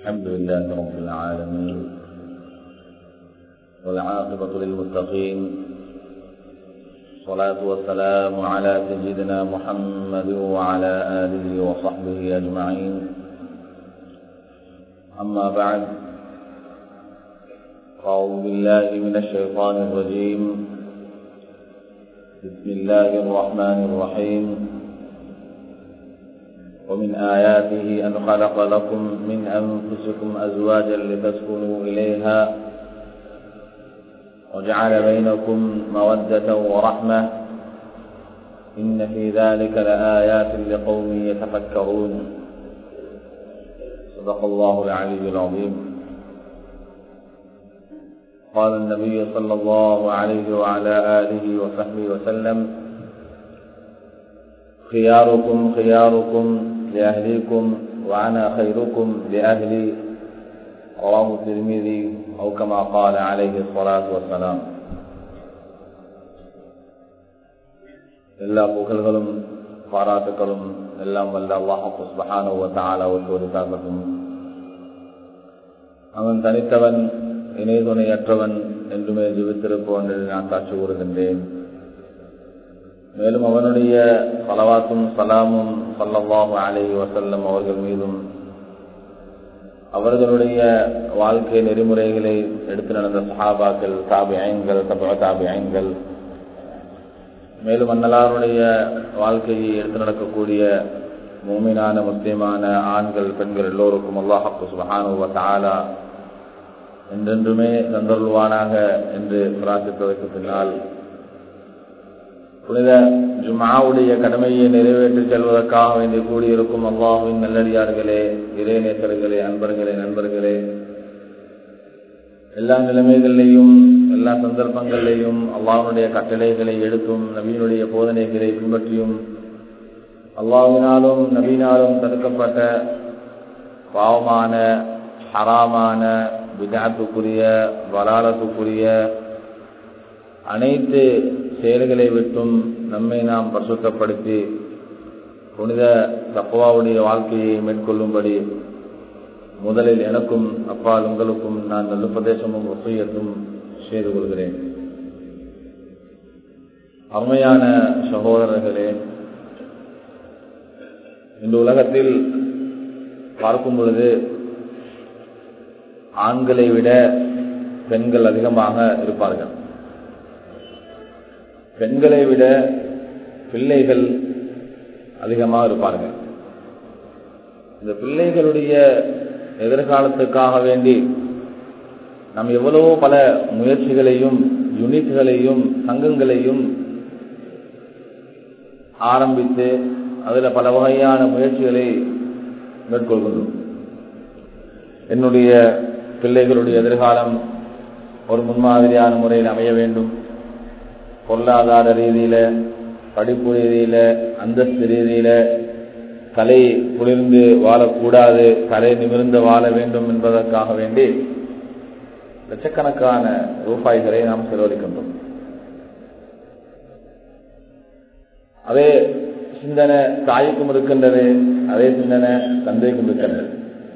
الحمد لله رب العالمين والعاقبة للمتقين الصلاة والسلام على سيدنا محمد وعلى آله وصحبه أجمعين أما بعد أعوذ بالله من الشيطان الرجيم بسم الله الرحمن الرحيم ومن آياته أن خلق لكم من أنفسكم أزواجا لتسكنوا إليها وجعل بينكم مودة ورحمة إن في ذلك لآيات لقوم يتفكرون صدق الله العلي العظيم قال النبي صلى الله عليه وعلى آله وصحبه وسلم خياركم خياركم لأهليكم وأنا خيركم لأهلي رواه الترمذي أو كما قال عليه الصلاة والسلام எல்லா புகழ்களும் பாராட்டுகளும் எல்லாம் வல்ல அல்லாஹு சுபஹானஹு வ தஆலாவுக்கு உரித்தாகட்டும் அவன் தனித்தவன் இணை துணையற்றவன் என்றுமே ஜீவித்திருப்போன் என்று நான் சாட்சி கூறுகின்றேன் மேலும் அவனுடைய பலவாத்தும் சலாமும் சல்லல்லாஹு அலைஹி வசல்லம் அவர்கள் மீதும் அவர்களுடைய வாழ்க்கை நெறிமுறைகளை எடுத்து நடந்த சஹாபாக்கள் தாபி ஐன்கள் தப தாபி ஐன்கள் மேலும் அன்னலாருடைய வாழ்க்கையை எடுத்து நடக்கக்கூடிய மூமினான முஸ்லிமான ஆண்கள் பெண்கள் எல்லோருக்கும் அல்லாஹு சுபஹானு தாலா என்றென்றுமே தந்தருள்வானாக என்று பிரார்த்தித்ததற்கு பின்னால் புனித ஜுமாவுடைய கடமையை நிறைவேற்றி செல்வதற்காக வேண்டி கூடியிருக்கும் அல்லாஹுவின் நல்லடியார்களே இறைநேசர்களே அன்பர்களே நண்பர்களே எல்லா நிலைமைகளிலையும் எல்லா சந்தர்ப்பங்களிலையும் அல்லாஹனுடைய கட்டளைகளை எடுத்தும் நவீனுடைய போதனைகளை பின்பற்றியும் அல்லாஹினாலும் நவீனாலும் தடுக்கப்பட்ட பாவமான ஹராமான விதாத்துக்குரிய வலாலத்துக்குரிய அனைத்து செயல்களை விட்டும் நம்மை நாம் பரிசுத்தப்படுத்தி புனித தப்புவாவுடைய வாழ்க்கையை மேற்கொள்ளும்படி முதலில் எனக்கும் அப்பால் உங்களுக்கும் நான் நல்ல பிரதேசமும் ஒசையத்தும் செய்து கொள்கிறேன் அருமையான சகோதரர்களே இந்த உலகத்தில் பார்க்கும் பொழுது ஆண்களை விட பெண்கள் அதிகமாக இருப்பார்கள் பெண்களை விட பிள்ளைகள் அதிகமாக இருப்பார்கள் இந்த பிள்ளைகளுடைய எதிர்காலத்துக்காக வேண்டி நாம் எவ்வளவோ பல முயற்சிகளையும் யூனிட்களையும் சங்கங்களையும் ஆரம்பித்து அதில் பல வகையான முயற்சிகளை மேற்கொள்கின்றோம் என்னுடைய பிள்ளைகளுடைய எதிர்காலம் ஒரு முன்மாதிரியான முறையில் அமைய வேண்டும் பொருளாதார ரீதியில படிப்பு ரீதியில அந்தஸ்து ரீதியில தலை குளிர்ந்து வாழக்கூடாது தலை நிமிர்ந்து வாழ வேண்டும் என்பதற்காக வேண்டி லட்சக்கணக்கான ரூபாய்களை நாம் செலவழிக்கின்றோம் அதே சிந்தனை தாய்க்கும் இருக்கின்றது அதே சிந்தனை தந்தைக்கும் இருக்கின்றது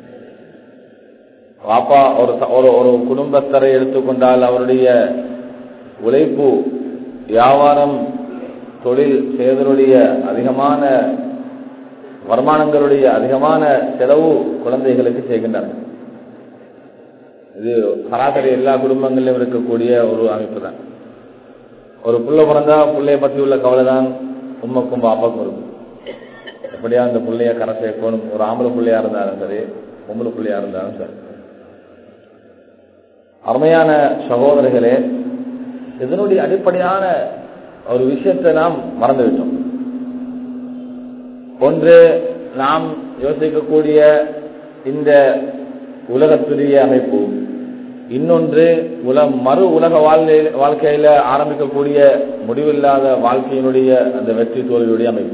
பாப்பா ஒரு ஒரு குடும்பத்தரை எடுத்துக்கொண்டால் அவருடைய உழைப்பு வியாபாரம் தொழில் செய்வதனுடைய அதிகமான வருமானங்களுடைய அதிகமான செலவு குழந்தைகளுக்கு செய்கின்றனர் இது சராசரி எல்லா குடும்பங்களிலும் இருக்கக்கூடிய ஒரு அமைப்பு தான் ஒரு புள்ள பிறந்தா பிள்ளைய பற்றி உள்ள கவலை தான் உண்மைக்கும் பாப்பாக்கும் இருக்கும் எப்படியா அந்த பிள்ளைய கரை சேர்க்கணும் ஒரு ஆம்பளை பிள்ளையா இருந்தாலும் சரி பொம்பளை பிள்ளையா இருந்தாலும் சரி அருமையான சகோதரர்களே இதனுடைய அடிப்படையான ஒரு விஷயத்தை நாம் மறந்துவிட்டோம் ஒன்று நாம் யோசிக்கக்கூடிய இந்த உலகத்துடைய அமைப்பு இன்னொன்று உல மறு உலக வாழ்க்கையில ஆரம்பிக்கக்கூடிய முடிவில்லாத வாழ்க்கையினுடைய அந்த வெற்றி தோல்வியுடைய அமைப்பு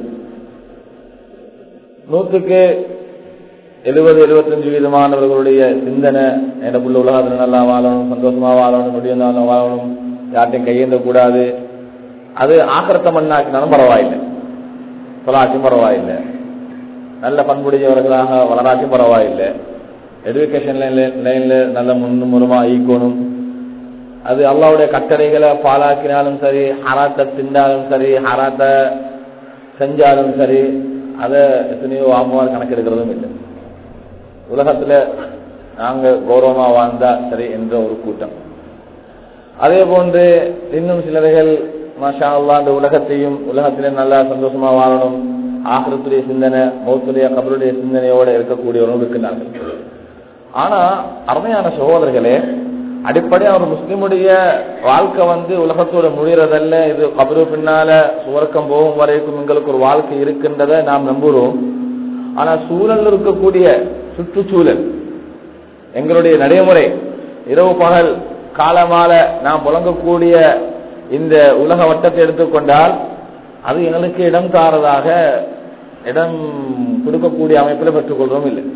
நூற்றுக்கு எழுபது எழுபத்தஞ்சு வீதமானவர்களுடைய சிந்தனை எனக்குள்ள உலகத்தில் நல்லா வாழணும் சந்தோஷமா வாழணும் முடியும் வாழணும் யார்ட்டையும் கையேந்த கூடாது அது ஆக்கிரத்த மண்ணாக்கினாலும் பரவாயில்லை தொலாச்சும் பரவாயில்லை நல்ல பண்புடையவர்களாக வளராச்சும் பரவாயில்லை எஜுகேஷன் லைன்ல நல்ல முன்னுமுறமா ஈக்கணும் அது அல்லாவுடைய கட்டளைகளை பாலாக்கினாலும் சரி ஹராத்தை திண்டாலும் சரி ஹராத்தை செஞ்சாலும் சரி அதை எத்தனையோ ஆமாவார் கணக்கெடுக்கிறதும் இல்லை உலகத்துல நாங்க கௌரவமா வாழ்ந்தா சரி என்ற ஒரு கூட்டம் அதே போன்று இன்னும் சிலர்கள் மாஷா அல்லா அந்த உலகத்தையும் உலகத்திலே நல்லா சந்தோஷமா வாழணும் ஆகிரத்துடைய சிந்தனை மௌத்துடைய கபருடைய சிந்தனையோட இருக்கக்கூடியவர்கள் இருக்கின்றார்கள் ஆனா அருமையான சகோதரர்களே அடிப்படையா ஒரு முஸ்லிமுடைய வாழ்க்கை வந்து உலகத்தோட முடிகிறதல்ல இது கபரு பின்னால சுவர்க்கம் போகும் வரைக்கும் எங்களுக்கு ஒரு வாழ்க்கை இருக்கின்றதை நாம் நம்புகிறோம் ஆனா சூழல் இருக்கக்கூடிய சுற்றுச்சூழல் எங்களுடைய நடைமுறை இரவு பகல் காலமால நாம் புழங்கக்கூடிய இந்த உலக வட்டத்தை எடுத்துக்கொண்டால் அது எங்களுக்கு இடம் தாரதாக இடம் கொடுக்கக்கூடிய அமைப்பில் பெற்றுக்கொள்றோம் இல்லை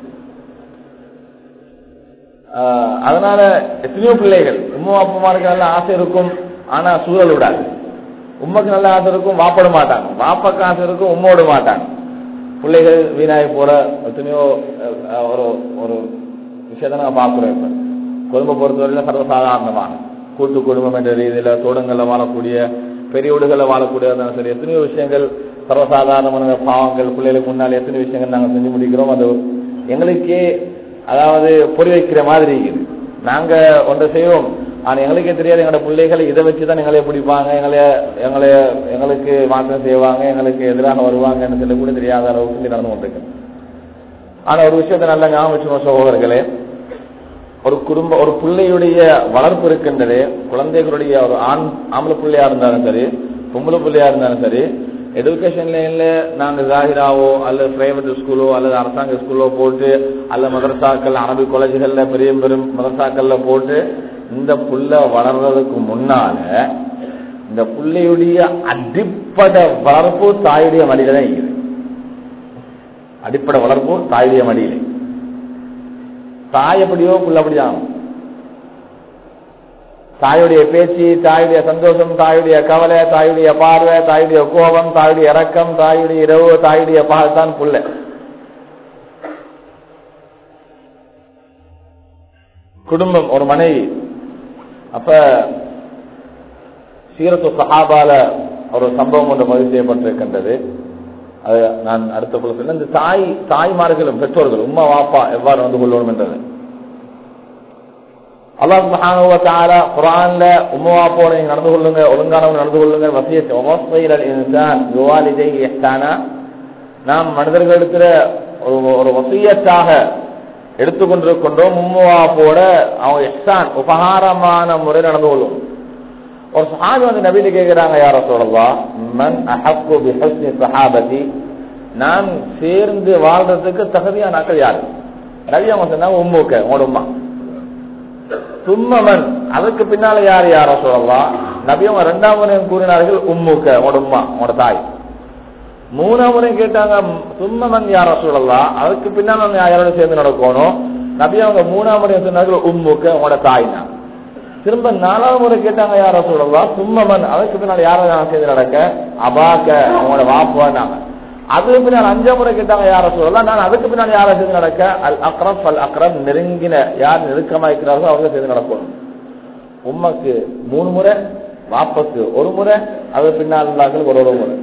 அதனால எத்தனையோ பிள்ளைகள் உம்மா அப்பமாருக்கு நல்ல ஆசை இருக்கும் ஆனா சூழல் விடாது உண்மைக்கு நல்ல ஆசை இருக்கும் வாப்பட மாட்டாங்க வாப்பக்கு ஆசை இருக்கும் உம்மோட மாட்டாங்க பிள்ளைகள் வீணாகி போற எத்தனையோ ஒரு ஒரு விஷயத்த நான் பார்க்கிறோம் இப்ப குடும்ப பொறுத்தவரையில சர்வசாதாரணமான கூட்டு குடும்பம் என்ற ரீதியில தோட்டங்கள்ல வாழக்கூடிய பெரிய வீடுகளில் வாழக்கூடிய சரி எத்தனையோ விஷயங்கள் சர்வசாதாரணமான பாவங்கள் பிள்ளைகளுக்கு முன்னால் எத்தனை விஷயங்கள் நாங்கள் செஞ்சு முடிக்கிறோம் அது எங்களுக்கே அதாவது பொறி வைக்கிற மாதிரி இருக்குது நாங்க ஒன்றை செய்வோம் ஆனா எங்களுக்கே தெரியாது எங்களோட பிள்ளைகள் இதை வச்சுதான் எங்களை பிடிப்பாங்க எங்களை எங்களை எங்களுக்கு மாற்றம் செய்வாங்க எங்களுக்கு எதிராக வருவாங்கன்னு சொல்லி கூட தெரியாத அளவுக்கு நடந்து கொண்டிருக்கு ஆனா ஒரு விஷயத்த நல்லா ஞாபகம் வச்சுக்கணும் சகோதரர்களே ஒரு குடும்ப ஒரு பிள்ளையுடைய வளர்ப்பு இருக்கின்றது குழந்தைகளுடைய ஒரு ஆண் ஆம்பளை பிள்ளையா இருந்தாலும் சரி பொம்பளை பிள்ளையா இருந்தாலும் சரி எஜுகேஷன் லைன்ல நாங்க ஜாகிராவோ அல்லது பிரைவேட் ஸ்கூலோ அல்லது அரசாங்க ஸ்கூலோ போட்டு அல்ல மதரசாக்கள் அரபி காலேஜ்கள்ல பெரிய பெரும் மதரசாக்கள்ல போட்டு இந்த புள்ள வளர்றதுக்கு முன்னால இந்த புள்ளையுடைய அடிப்படை வளர்ப்பு தாயுடைய மடியில தான் இருக்குது அடிப்படை வளர்ப்பு தாயுடைய மடியில தாய் எப்படியோ புள்ள அப்படிதான் தாயுடைய பேச்சு தாயுடைய சந்தோஷம் தாயுடைய கவலை தாயுடைய பார்வை தாயுடைய கோபம் தாயுடைய இறக்கம் தாயுடைய இரவு தாயுடைய பால் தான் புள்ள குடும்பம் ஒரு மனைவி அப்ப சீரத்து சஹாபால ஒரு சம்பவம் ஒன்று பதிவு செய்யப்பட்டிருக்கின்றது அது நான் அடுத்த குலத்தில் இந்த தாய் தாய்மார்களும் பெற்றோர்கள் உம்மா வாப்பா எவ்வாறு வந்து கொள்ளணும் என்றது அல்லாஹ் சுப்ஹானஹு வ தஆலா குர்ஆன்ல உம்மா வாப்பாவோட நீங்க நடந்து கொள்ளுங்க ஒழுங்கானவங்க நடந்து கொள்ளுங்க வசியத் வவஸ்ஸைல இன்சான் பிவாலிதைஹி இஹ்சானா நாம் மனிதர்களிடத்துல ஒரு ஒரு வசியத்தாக எடுத்துக்கொண்டிருக்கின்றோம் உம்மா வாப்போட அவங்க இஹ்சான் உபகாரமான முறை நடந்து கொள்ளும் ஒரு சஹாபி வந்து நபியில கேட்கிறாங்க யார சொல்லலாம் மன் அஹப்பு பி ஹஸ்னி சஹாபதி நான் சேர்ந்து வாழ்றதுக்கு தகுதியான ஆக்கள் யாரு நபி அவங்க சொன்னாங்க உம்முக்க உங்களோட உம்மா சும்மமன் அதுக்கு பின்னால யார் யார சொல்லலாம் நபி அவங்க ரெண்டாம் முறையும் கூறினார்கள் உம்முக்க உங்களோட உம்மா உங்களோட தாய் மூணாம் முறை கேட்டாங்க சும்மமன் யார சொல்லலாம் அதுக்கு பின்னால யாரோட சேர்ந்து நடக்கணும் நபி அவங்க மூணாம் முறை சொன்னார்கள் உம்முக்க உங்களோட தாய்னா திரும்ப நாலாவது முறை கேட்டாங்க யார சொல்லலாம் சும்மமன் அதுக்கு பின்னால் யார சேர்ந்து நடக்க அபாக்க அவங்களோட வாப்புவாங்க அதுக்கு பின்னால் அஞ்சாம் முறை கேட்டாங்க யார சொல்லலாம் நான் அதுக்கு பின்னால் யார சேர்ந்து நடக்க அல் அக்ரம் அல் அக்ரம் நெருங்கின யார் நெருக்கமா இருக்கிறார்களோ அவங்க சேர்ந்து நடக்கணும் உம்மக்கு மூணு முறை வாப்பக்கு ஒரு முறை அது பின்னால் உள்ளார்கள் ஒரு ஒரு முறை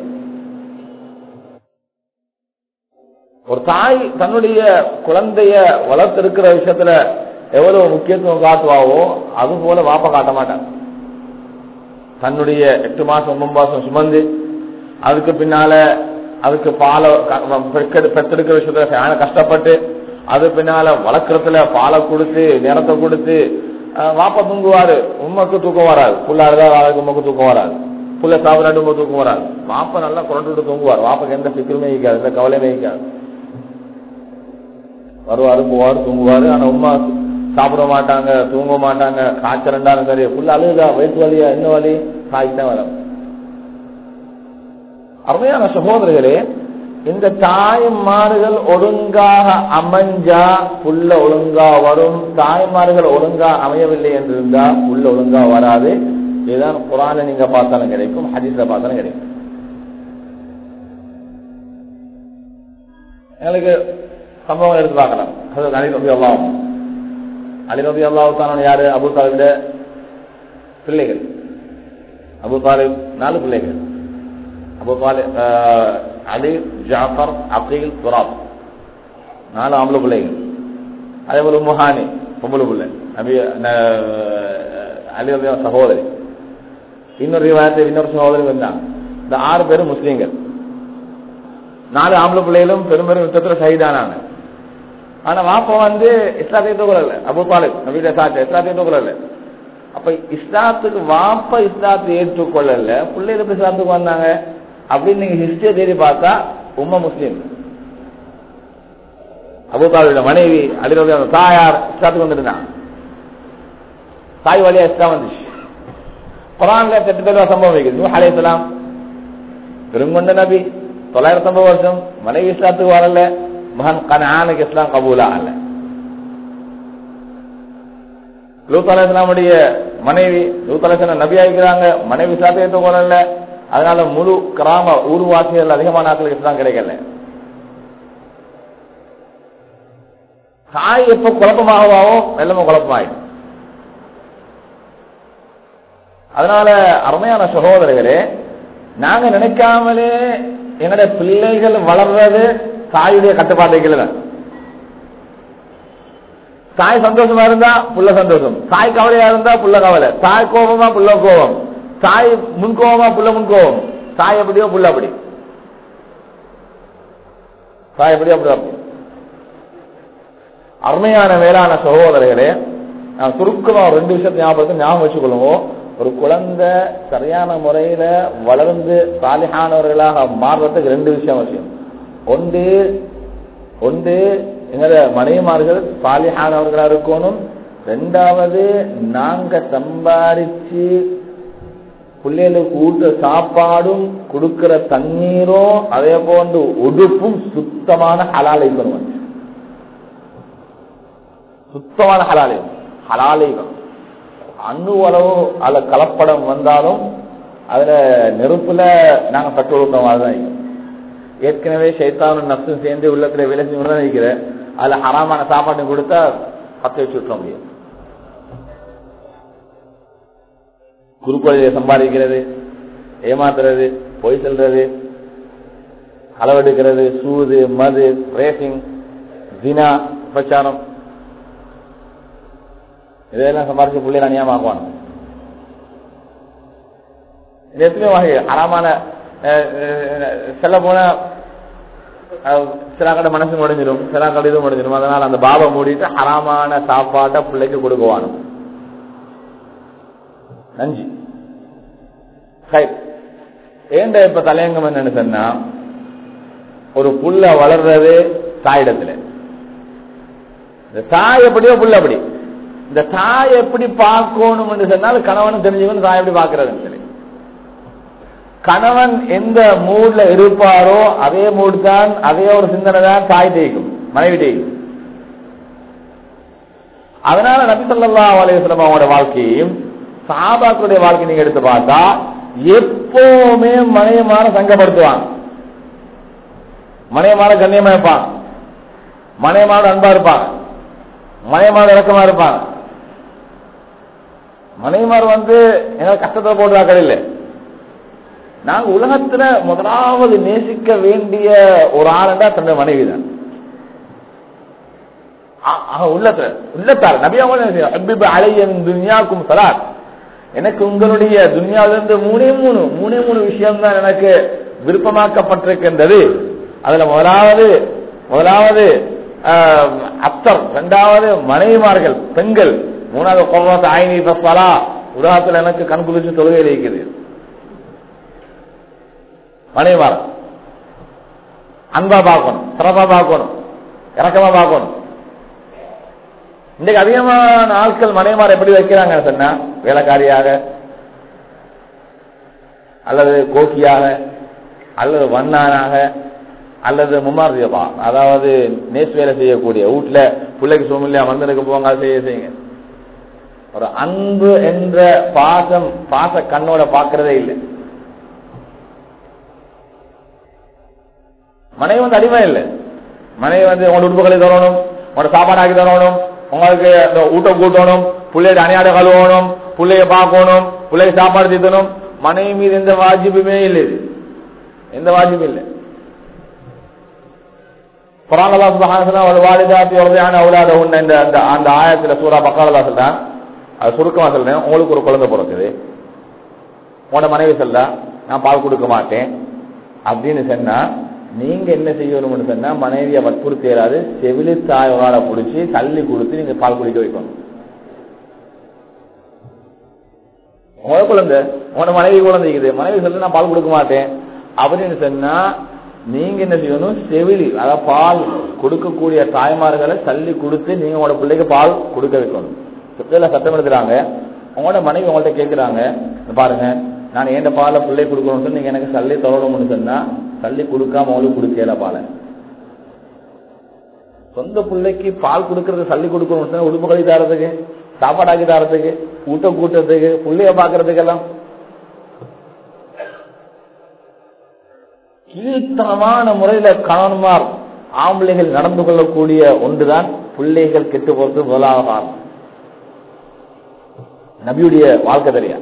ஒரு தாய் தன்னுடைய குழந்தைய வளர்த்திருக்கிற விஷயத்துல எவ்வளவு முக்கியத்துவம் காட்டுவாவோ அது போல வாப்ப காட்ட மாட்டாங்க தன்னுடைய எட்டு மாசம் ஒன்பது மாசம் சுமந்து அதுக்கு பின்னால அதுக்கு பாலை பெற்றெடுக்கிற விஷயத்துல கஷ்டப்பட்டு அது பின்னால வளர்க்கறதுல பாலை கொடுத்து நேரத்தை கொடுத்து வாப்ப தூங்குவாரு உண்மைக்கு தூக்கம் வராது புள்ளாடுதான் அதுக்கு உண்மைக்கு தூக்கம் வராது புள்ள சாப்பிடாட்டு உண்மை தூக்கம் வராது வாப்ப நல்லா குரண்டு தூங்குவார் வாப்பக்கு எந்த சிக்கலுமே இருக்காது எந்த கவலையுமே இருக்காது வருவாரு போவாரு தூங்குவாரு ஆனா உமா சாப்பிட மாட்டாங்க தூங்க மாட்டாங்க காய்ச்சல் ரெண்டாலும் சரி புள்ள அழுகுதா வயிற்று வலியா என்ன வலி காய்ச்தான் வரும் அருமையான சகோதரர்களே இந்த தாய்மார்கள் ஒழுங்காக அமைஞ்சா புள்ள ஒழுங்கா வரும் தாய்மார்கள் ஒழுங்கா அமையவில்லை என்று இருந்தா புள்ள ஒழுங்கா வராது இதுதான் குரான நீங்க பார்த்தாலும் கிடைக்கும் ஹதீஸ்ல பார்த்தாலும் கிடைக்கும் எங்களுக்கு சம்பவம் எடுத்து பார்க்கலாம் அது அலி ரபி அல்லாவும் அலி ரபி அல்லாவுத்தான யாரு அபு தாலிபுடைய பிள்ளைகள் அபு தாலிப் நாலு பிள்ளைகள் Abu Talib Ali Jafar Aqeel Turab நாலு ஆம்பளை பிள்ளைகள் அதே போல முஹானி பொம்பளை பிள்ளை நபி அலி ரபி சகோதரி இன்னொரு விவாதத்தை இன்னொரு சகோதரி வந்தாங்க இந்த ஆறு பேரும் முஸ்லீம்கள் நாலு ஆம்பளை பிள்ளைகளும் பெரும் பெரும் யுத்தத்துல சைதானாங்க ஆனா வாப்பா வந்து இஸ்லாத்தை தூக்கல அபு தாலிப் நபீட சாட்சி இஸ்லாத்தை தூக்கல அப்ப இஸ்லாத்துக்கு வாப்ப இஸ்லாத்தை ஏற்றுக்கொள்ளல பிள்ளைகள் எப்படி இஸ்லாத்துக்கு வந்தாங்க அப்படின்னு நீங்க ஹிஸ்டரியை தேடி பார்த்தா உம்ம முஸ்லீம் அபுதாலுடைய மனைவி அலிரவி அந்த தாயார் இஸ்லாத்துக்கு வந்துருந்தாங்க தாய் வழியா இஸ்லாம் வந்துச்சு குரான்ல எட்டு பேர் சம்பவம் வைக்குது நூ அலையாம் பெருங்கொண்ட நபி தொள்ளாயிரத்தி ஐம்பது வருஷம் மனைவி இஸ்லாத்துக்கு வரல மகன் கனானுக்கு இஸ்லாம் கபூலா அல்ல லூத் அலையாமுடைய மனைவி லூத் அலையா நபி ஆகிக்கிறாங்க மனைவி இஸ்லாத்தை ஏற்றுக்கொள்ளல அதனால முழு கிராம ஊர்வாசிகள் அதிகமான ஆட்களுக்கு இஸ்லாம் கிடைக்கல தாய் எப்ப குழப்பமாகவோ வெள்ளமும் குழப்பமாயிடும் அதனால அருமையான சகோதரர்களே நாங்க நினைக்காமலே என்னுடைய பிள்ளைகள் வளர்றது தாயுடைய கட்டுப்பாட்டுகள் தான் தாய் சந்தோஷமா இருந்தா புள்ள சந்தோஷம் தாய் கவலையா இருந்தா புள்ள கவலை தாய் கோபமா புள்ள கோபம் தாய் முன்கோபமா புள்ள முன்கோபம் தாய் எப்படியோ புள்ள அப்படி தாய் எப்படியோ அப்படி அப்படி அருமையான மேலான சகோதரர்களே நான் சுருக்கமா ஒரு ரெண்டு விஷயத்தை ஞாபகத்தை ஞாபகம் வச்சுக்கொள்ளுவோம் ஒரு குழந்தை சரியான முறையில வளர்ந்து சாலிகானவர்களாக மாறுறதுக்கு ரெண்டு விஷயம் அவசியம் ஒன்று ஒன்று எங்களோட மனைவிமார்கள் சாலிகானவர்களா இருக்கணும் ரெண்டாவது நாங்க சம்பாதிச்சு பிள்ளைகளுக்கு ஊட்ட சாப்பாடும் கொடுக்கிற தண்ணீரும் அதே போன்று உடுப்பும் சுத்தமான ஹலாலைக்கணும் சுத்தமான ஹலாலை ஹலாலைகள் அணு அளவு அதுல கலப்படம் வந்தாலும் அதுல நெருப்புல நாங்க பட்டு கொடுத்த மாதிரிதான் ஏற்கனவே சைத்தானும் நப்சும் சேர்ந்து உள்ளத்துல வேலை செஞ்சு தான் இருக்கிற அதுல ஹராமான சாப்பாடு கொடுத்தா பத்த வச்சு விட்டுற முடியும் குறுக்கொலையை சம்பாதிக்கிறது ஏமாத்துறது பொய் செல்றது அளவெடுக்கிறது சூது மது ரேசிங் தினா பிரச்சாரம் இதெல்லாம் சம்பாதிச்சு பிள்ளை அநியமாக்குவான் இது எத்தனையோ வகை அறமான செல்ல போன சில கடை மனசு முடிஞ்சிடும் சில கடை இது முடிஞ்சிடும் அதனால அந்த பாபா மூடிட்டு ஹராமான சாப்பாட்டை பிள்ளைக்கு கொடுக்குவானு நஞ்சு ஏண்ட இப்ப தலையங்கம் என்னன்னு சொன்னா ஒரு புள்ள வளர்றது தாயிடத்துல இந்த தாய் எப்படியோ புள்ள அப்படி இந்த தாய் எப்படி பார்க்கணும் என்று சொன்னால் கணவன் தெரிஞ்சுக்கணும் தாய் எப்படி பார்க்கறதுன்னு சொல்லி கணவன் எந்த மூட்ல இருப்பாரோ அதே மூடு தான் அதே ஒரு சிந்தனை தான் தாய் தேய்க்கும் மனைவி தேய்க்கும் அதனால நபி சொல்லா அலையம் அவங்களோட வாழ்க்கையும் சாபாக்களுடைய வாழ்க்கை நீங்க எடுத்து பார்த்தா எப்பவுமே மனையமான சங்கப்படுத்துவாங்க மனையமான கண்ணியமா இருப்பாங்க மனையமான அன்பா இருப்பாங்க மனையமான இறக்கமா இருப்பாங்க மனைவிமார் வந்து எங்களை கஷ்டத்தை போட்டு இல்லை நாங்க உலகத்துல முதலாவது நேசிக்க வேண்டிய ஒரு ஆளுண்டா தன்னுடைய மனைவி தான் உள்ளத்துல உள்ளத்தார் நபியா அலையன் துன்யாக்கும் சலாத் எனக்கு உங்களுடைய துன்யாவிலிருந்து மூணே மூணு மூணே மூணு விஷயம் தான் எனக்கு விருப்பமாக்கப்பட்டிருக்கின்றது அதுல முதலாவது முதலாவது அப்தர் இரண்டாவது மனைவிமார்கள் பெண்கள் மூணாவது கொள்வாத்த ஆயினி பஸ்வலா உலகத்தில் எனக்கு கண் குதிச்சு தொழுகை இருக்குது மனைவிமார் அன்பா பார்க்கணும் சிறப்பா பார்க்கணும் இறக்கமா பார்க்கணும் இன்றைக்கு அதிகமான ஆட்கள் மனைவிமார் எப்படி வைக்கிறாங்கன்னு சொன்னா வேலைக்காரியாக அல்லது கோக்கியாக அல்லது வண்ணானாக அல்லது மும்மார்ஜபா அதாவது நேஸ் வேலை செய்யக்கூடிய வீட்டுல பிள்ளைக்கு சோமில்லையா மந்தனுக்கு போங்க அதை செய்ய செய்யுங்க ஒரு அன்பு என்ற பாசம் பாச கண்ணோட பார்க்கறதே இல்லை மனைவி வந்து அடிமை இல்லை மனைவி வந்து உங்களோட உடுப்புகளை தரணும் உங்களோட சாப்பாடு ஆக்கி தரணும் உங்களுக்கு இந்த ஊட்டம் கூட்டணும் பிள்ளைய அணியாட கழுவணும் பிள்ளைய பார்க்கணும் பிள்ளைய சாப்பாடு தீத்தணும் மனைவி மீது எந்த வாஜிபுமே இல்லை இது. எந்த வாஜிபும் இல்லை குரான் அல்லாஹ் சுப்ஹானஹு வ தஆலா வல் வாலிதாத்தி யர்திஅன அவுலாதஹுன்ன இந்த அந்த அந்த ஆயத்துல சூரா பக்கரா அல்லாஹ் சொல்றான் அது சுருக்கமா சொல்றேன் உங்களுக்கு ஒரு குழந்தை பிறக்குது உன மனைவி சொல்ல நான் பால் கொடுக்க மாட்டேன் அப்படின்னு சொன்னா நீங்க என்ன செய்யணும்னு சொன்னா மனைவியை வற்புறுத்தியராது செவிலி தாயோட பிடிச்சி தள்ளி கொடுத்து நீங்க பால் குடிக்க வைக்கணும் உன குழந்தை உன மனைவி குழந்தைக்குது மனைவி சொல்ல நான் பால் கொடுக்க மாட்டேன் அப்படின்னு சொன்னா நீங்க என்ன செய்யணும் செவிலி அதாவது பால் கொடுக்கக்கூடிய தாய்மார்களை தள்ளி கொடுத்து நீங்க உங்களோட பிள்ளைக்கு பால் கொடுக்க வைக்கணும் சுத்தில சட்டம் எடுக்கிறாங்க உங்களோட மனைவி உங்கள்ட்ட கேட்கிறாங்க "இங்க பாருங்க நான் ஏண்ட பாலை பிள்ளை கொடுக்கணும்னு சொல்லி நீங்க எனக்கு சல்லி தொடரணும்னு சொன்னா சல்லி கொடுக்காம அவங்களுக்கு கொடுக்கல பாலை சொந்த பிள்ளைக்கு பால் கொடுக்கறது சல்லி கொடுக்கணும்னு சொன்னா உடுப்பு கழி தரதுக்கு சாப்பாடாக்கி தரதுக்கு ஊட்ட கூட்டுறதுக்கு பிள்ளைய பாக்குறதுக்கெல்லாம் கீழ்த்தனமான முறையில கணவன்மார் ஆம்பளைகள் நடந்து கொள்ளக்கூடிய ஒன்றுதான் பிள்ளைகள் கெட்டு போறது முதலாவது காரணம் நபியுடைய வாழ்க்கை தெரியா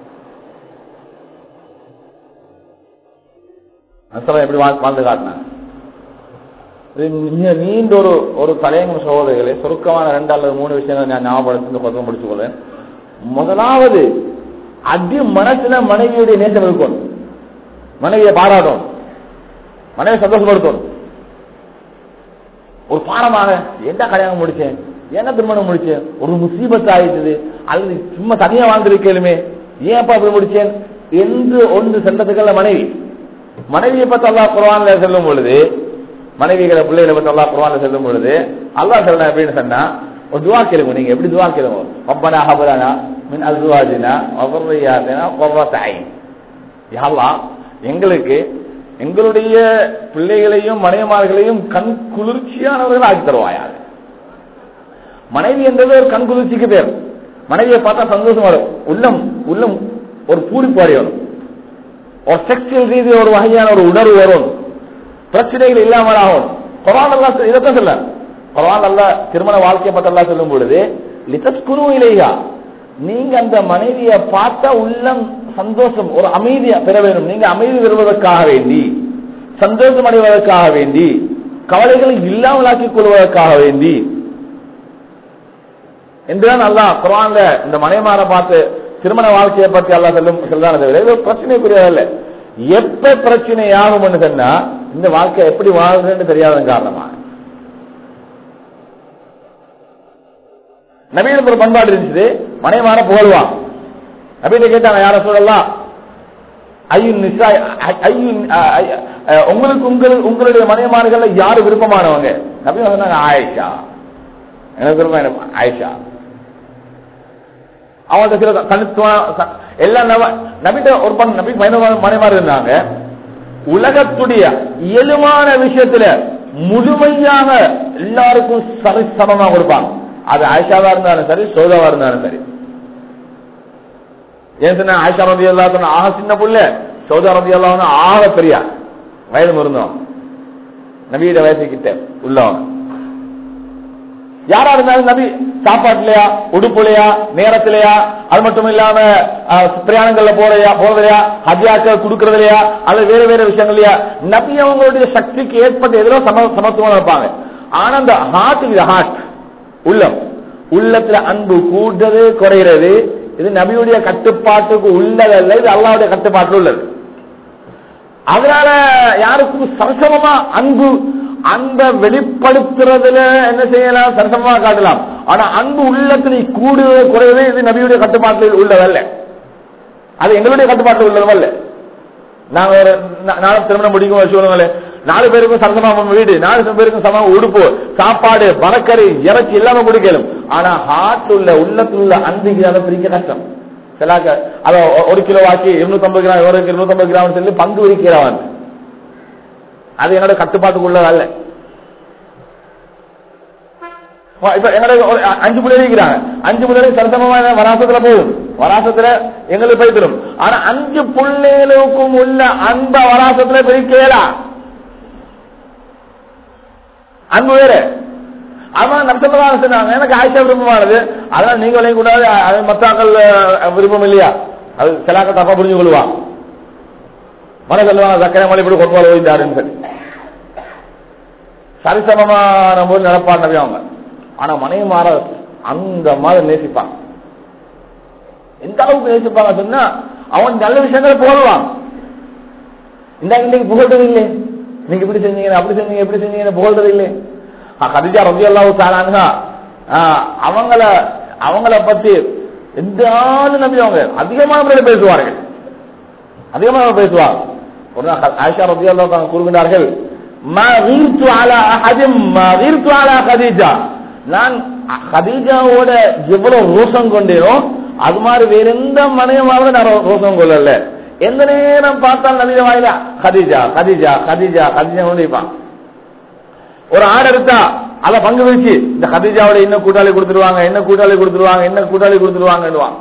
அசலம் எப்படி வாழ்- வாழ்ந்து காட்டினாங்க இது மிக நீண்ட ஒரு ஒரு தலையங்கம் சகோதரிகளே சுருக்கமான ரெண்டு அல்லது மூணு விஷயங்களை நான் ஞாபகப்படுத்தி இந்த பக்கம் முடிச்சுக் கொள்வேன் முதலாவது அடி மனசுல மனைவியுடைய நேசம் இருக்கணும் மனைவியை பாராட்டணும் மனைவி சந்தோஷப்படுத்தணும் ஒரு பாடமாக என்ன கல்யாணம் முடிச்சேன் என்ன திருமணம் முடிச்சேன் ஒரு முசீபத்து ஆயிடுது அல்லது சும்மா தனியா வாழ்ந்திருக்கலுமே ஏன்ப்பா அப்படி முடிச்சேன் என்று ஒன்று சென்றதுக்கல்ல மனைவி மனைவியை பத்தி அல்லாஹ் குர்ஆன்ல சொல்லும் பொழுது மனைவிகளை பிள்ளைகளை பத்தி அல்லாஹ் குர்ஆன்ல சொல்லும் பொழுது அல்லாஹ் சொல்றேன் அப்படின்னு சொன்னா ஒரு துவா கேளுங்க நீங்க எப்படி துவா கேளுங்க ரப்பனா ஹபலனா மின் அஸ்வாஜினா வபர்ரியாத்தினா குர்ரத ஐன் யா அல்லாஹ் எங்களுக்கு எங்களுடைய பிள்ளைகளையும் மனைவிமார்களையும் கண் குளிர்ச்சியானவர்கள் ஆக்கி தருவாயாக மனைவி என்றது ஒரு கண் குளிர்ச்சிக்கு பேர் மனைவியை பார்த்தா சந்தோஷம் வரும் உள்ளம் உள்ளம் ஒரு பூரிப்பாடி வரும் ஒரு செக்ஷுவல் ரீதி ஒரு வகையான ஒரு உணர்வு வரும் பிரச்சனைகள் இல்லாமல் ஆகும் குரான் அல்லா இதைத்தான் சொல்ல குரான் அல்லா திருமண வாழ்க்கையை பத்தி அல்லா சொல்லும் பொழுது லிதஸ்குரு இலையா நீங்க அந்த மனைவியை பார்த்தா உள்ளம் சந்தோஷம் ஒரு அமைதியா பெற வேண்டும் நீங்க அமைதி பெறுவதற்காக வேண்டி சந்தோஷம் அடைவதற்காக வேண்டி கவலைகளை இல்லாமலாக்கிக் கொள்வதற்காக வேண்டி என்றுதான் அல்லாஹ் குரான்ல இந்த மனைமார பார்த்து திருமண வாழ்க்கையை பற்றி அல்லாஹ் சொல்லும் சொல்றான தவிர இது பிரச்சனைக்குரியதல்ல எப்ப பிரச்சனை ஆகும்னு சொன்னா இந்த வாழ்க்கை எப்படி வாழ்றதுன்னு தெரியாதன் காரணமா நவீன ஒரு பண்பாடு இருந்துச்சு மனைமார புகழ்வான் நபீன கேட்டாங்க யார சொல்லலாம் ஐயன் நிசா ஐயன் உங்களுக்கு உங்கள் உங்களுடைய மனைமார்கள் யாரு விருப்பமானவங்க நபி சொன்னாங்க ஆயிஷா எனக்கு விருப்பம் எனக்கு ஆயிஷா அவங்கள்ட்ட சில கணித்துவம் எல்லாம் நப- நபிட்ட ஒரு பண் நபி மனைமாறு இருந்தாங்க உலகத்துடைய இயலுமான விஷயத்துல முழுமையாக எல்லாருக்கும் சரி சமமா கொடுப்பாங்க அது ஆயிஷாவா இருந்தாலும் சரி சோதாவா இருந்தாலும் சரி ஏன் சொன்ன ஆயிஷா ரதி அல்லா ஆக சின்ன புள்ள சௌதா ரதி அல்லா ஆக பெரியா வயது முருந்தோம் நபியிட வயசு கிட்ட உள்ளவன் யாரா இருந்தாலும் நபி சாப்பாட்டுலயா உடுப்புலையா நேரத்திலையா அது மட்டும் இல்லாம அஹ், பிரயாணங்கள்ல போறையா போறதையா ஹஜ்யாக்க குடுக்கறதுலையா அல்லது வேற வேற விஷயங்களையா நபி அவங்களுடைய சக்திக்கு ஏற்பட்ட எதிரோ சம சமத்துவம் இருப்பாங்க ஆனா அந்த ஹார்ட் இது ஹார்ட் உள்ளம் உள்ளத்துல அன்பு கூடுறது குறைகிறது இது நபியுடைய கட்டுப்பாட்டுக்கு உள்ளதல்ல இது அல்லாவுடைய கட்டுப்பாட்டில் உள்ளது அதனால யாருக்கும் சரசமமா அன்பு அன்பை வெளிப்படுத்துறதுல என்ன செய்யலாம் சரசமமா காட்டலாம் ஆனா அன்பு உள்ளத்துல கூடுவது குறைவது இது நபியுடைய கட்டுப்பாட்டில் உள்ளதல்ல அது எங்களுடைய கட்டுப்பாட்டில் உள்ளதும் நாங்க ஒரு நா- நாளை திருமணம் முடிக்கும் வச்சுக்கோங்களேன் நாலு பேருக்கும் சரசமா வீடு நாலு பேருக்கும் சம உடுப்பு சாப்பாடு மரக்கறி இறைச்சி இல்லாம குடிக்கலும் ஆனா ஹார்ட் உள்ள உள்ளத்துல உள்ள அன்புக்கு அதை பிரிக்க கஷ்டம் சிலாக்க அத ஒ- ஒரு கிலோ ஆக்கி இருநூத்தி ஐம்பது கிராம் ஒரு இருநூத்தி ஐம்பது கிராம் சொல்லி பங்கு விரிக்கிறவன் அது என்னோட கட்டுப்பாட்டுக்குள்ளதல்ல இப்ப என்னோட ஒரு அ- அஞ்சு பிள்ளைகள் இருக்கிறாங்க அஞ்சு பிள்ளைகள் சரசமமா வராசத்துல போகும் வராசத்துல எங்களுக்கு போய்த்திடும் ஆனா அஞ்சு பிள்ளைகளுக்கும் உள்ள அந்த வராசத்துல பிரிக்கலாம் அன்பு வேற அவன் நம்சமாக சொன்னாங்க எனக்கு ஆயிஷா விருப்பமானது அதனால நீங்க விளைய கூடாது அது மத்தாக்கள் அஹ், விருப்பம் இல்லையா அது சிலாக்க தப்பா புரிஞ்சு கொள்வான் மன சொல்லுவாங்க சக்கரை மலை இப்படி கொண்டு ஓய்ந்தாருன்னு சொல்லி சரிசமமான போது நடப்பான் நபி அவங்க ஆனா மனைவி மாற அந்த மாதிரி நேசிப்பான் எந்த அளவுக்கு நேசிப்பாங்க சொன்னா அவன் நல்ல விஷயங்களை போடுவான் இந்த இன்னைக்கு புகழ்றது இல்லை நீங்க இப்படி செஞ்சீங்க அப்படி செஞ்சீங்க இப்படி செஞ்சீங்க புகழ்றது இல்லை கதிஜா ரவி அல்லாவு தாராங்க அவங்கள அவங்கள பத்தி எந்த ஆளு நம்பி அவங்க அதிகமான முறையில் பேசுவார்கள் அதிகமாக பேசுவாங்க ஒரு நாள் ஆயிஷா ரவி அல்லா தாங்க கூறுகின்றார்கள் "மா கீர்த்து அலா அஹதிம் மா கீர்த்து அலா கதீஜா." நான் கதீஜாவோட எவ்வளவு ரோஷம் கொண்டேனோ அது மாதிரி வேற எந்த மனையமாவது நான் ரோ- ரோஷம் கொள்ளல எந்த நேரம் பார்த்தால் நவீன வாயில கதீஜா கதீஜா கதீஜா கதீஜா கொண்டு இருப்பான் ஒரு ஆடு எடுத்தா அத பங்கு வச்சு இந்த கதீஜாவோட என்ன கூட்டாளி கொடுத்துருவாங்க என்ன கூட்டாளி கொடுத்துருவாங்க என்ன கூட்டாளி கொடுத்துருவாங்க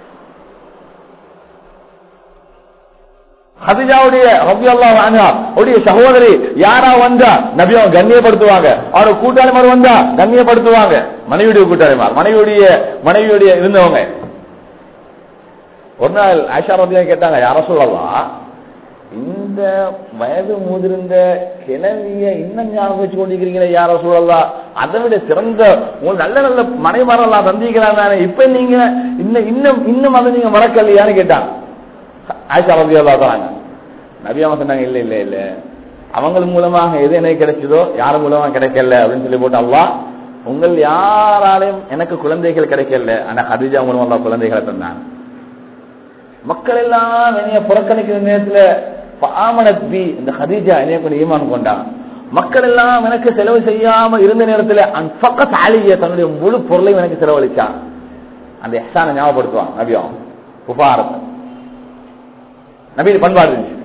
ஹதிஜாவுடைய ரபி அல்லா உடைய சகோதரி யாரா வந்தா நபி அவங்க கண்ணியப்படுத்துவாங்க அவரோட கூட்டாளிமார் வந்தா கண்ணியப்படுத்துவாங்க மனைவியுடைய கூட்டாளிமார் மனைவியுடைய மனைவியுடைய இருந்தவங்க ஒரு நாள் ஆஷா ரபியா கேட்டாங்க யார சொல்லலாம் இந்த வயது முதிர்ந்த கிணவிய இன்னும் ஞாபகம் வச்சு கொண்டிருக்கிறீங்களே யார சொல்லலாம் அதை விட சிறந்த உங்களுக்கு நல்ல நல்ல மனைமரெல்லாம் சந்திக்கிறாங்க தானே இப்ப நீங்க இன்னும் இன்னும் இன்னும் அதை நீங்க மறக்கலையான்னு கேட்டாங்க ஆயிஷா ரபி அல்லா தராங்க நபியாம சொன்னாங்க இல்ல இல்ல இல்ல அவங்க மூலமாக எது எனக்கு கிடைச்சதோ யார் மூலமா கிடைக்கல அப்படின்னு சொல்லி போட்டு அல்லாஹ் உங்கள் யாராலையும் எனக்கு குழந்தைகள் கிடைக்கல ஆனா ஹதிஜா மூலமா அல்லாஹ் குழந்தைகளை தந்தாங்க மக்கள் எல்லாம் என்னைய புறக்கணிக்கிற நேரத்துல பாமனத் பி இந்த ஹதீஜா என்னைய கொண்டு ஈமான் கொண்டாங்க மக்கள் எல்லாம் எனக்கு செலவு செய்யாம இருந்த நேரத்துல அன்பக்க ஆலிய தன்னுடைய முழு பொருளையும் எனக்கு செலவழிச்சான் அந்த எஹ்சானை ஞாபகப்படுத்துவான் நபியம் உபாரத்தை நபீர் பண்பாடு இருந்துச்சு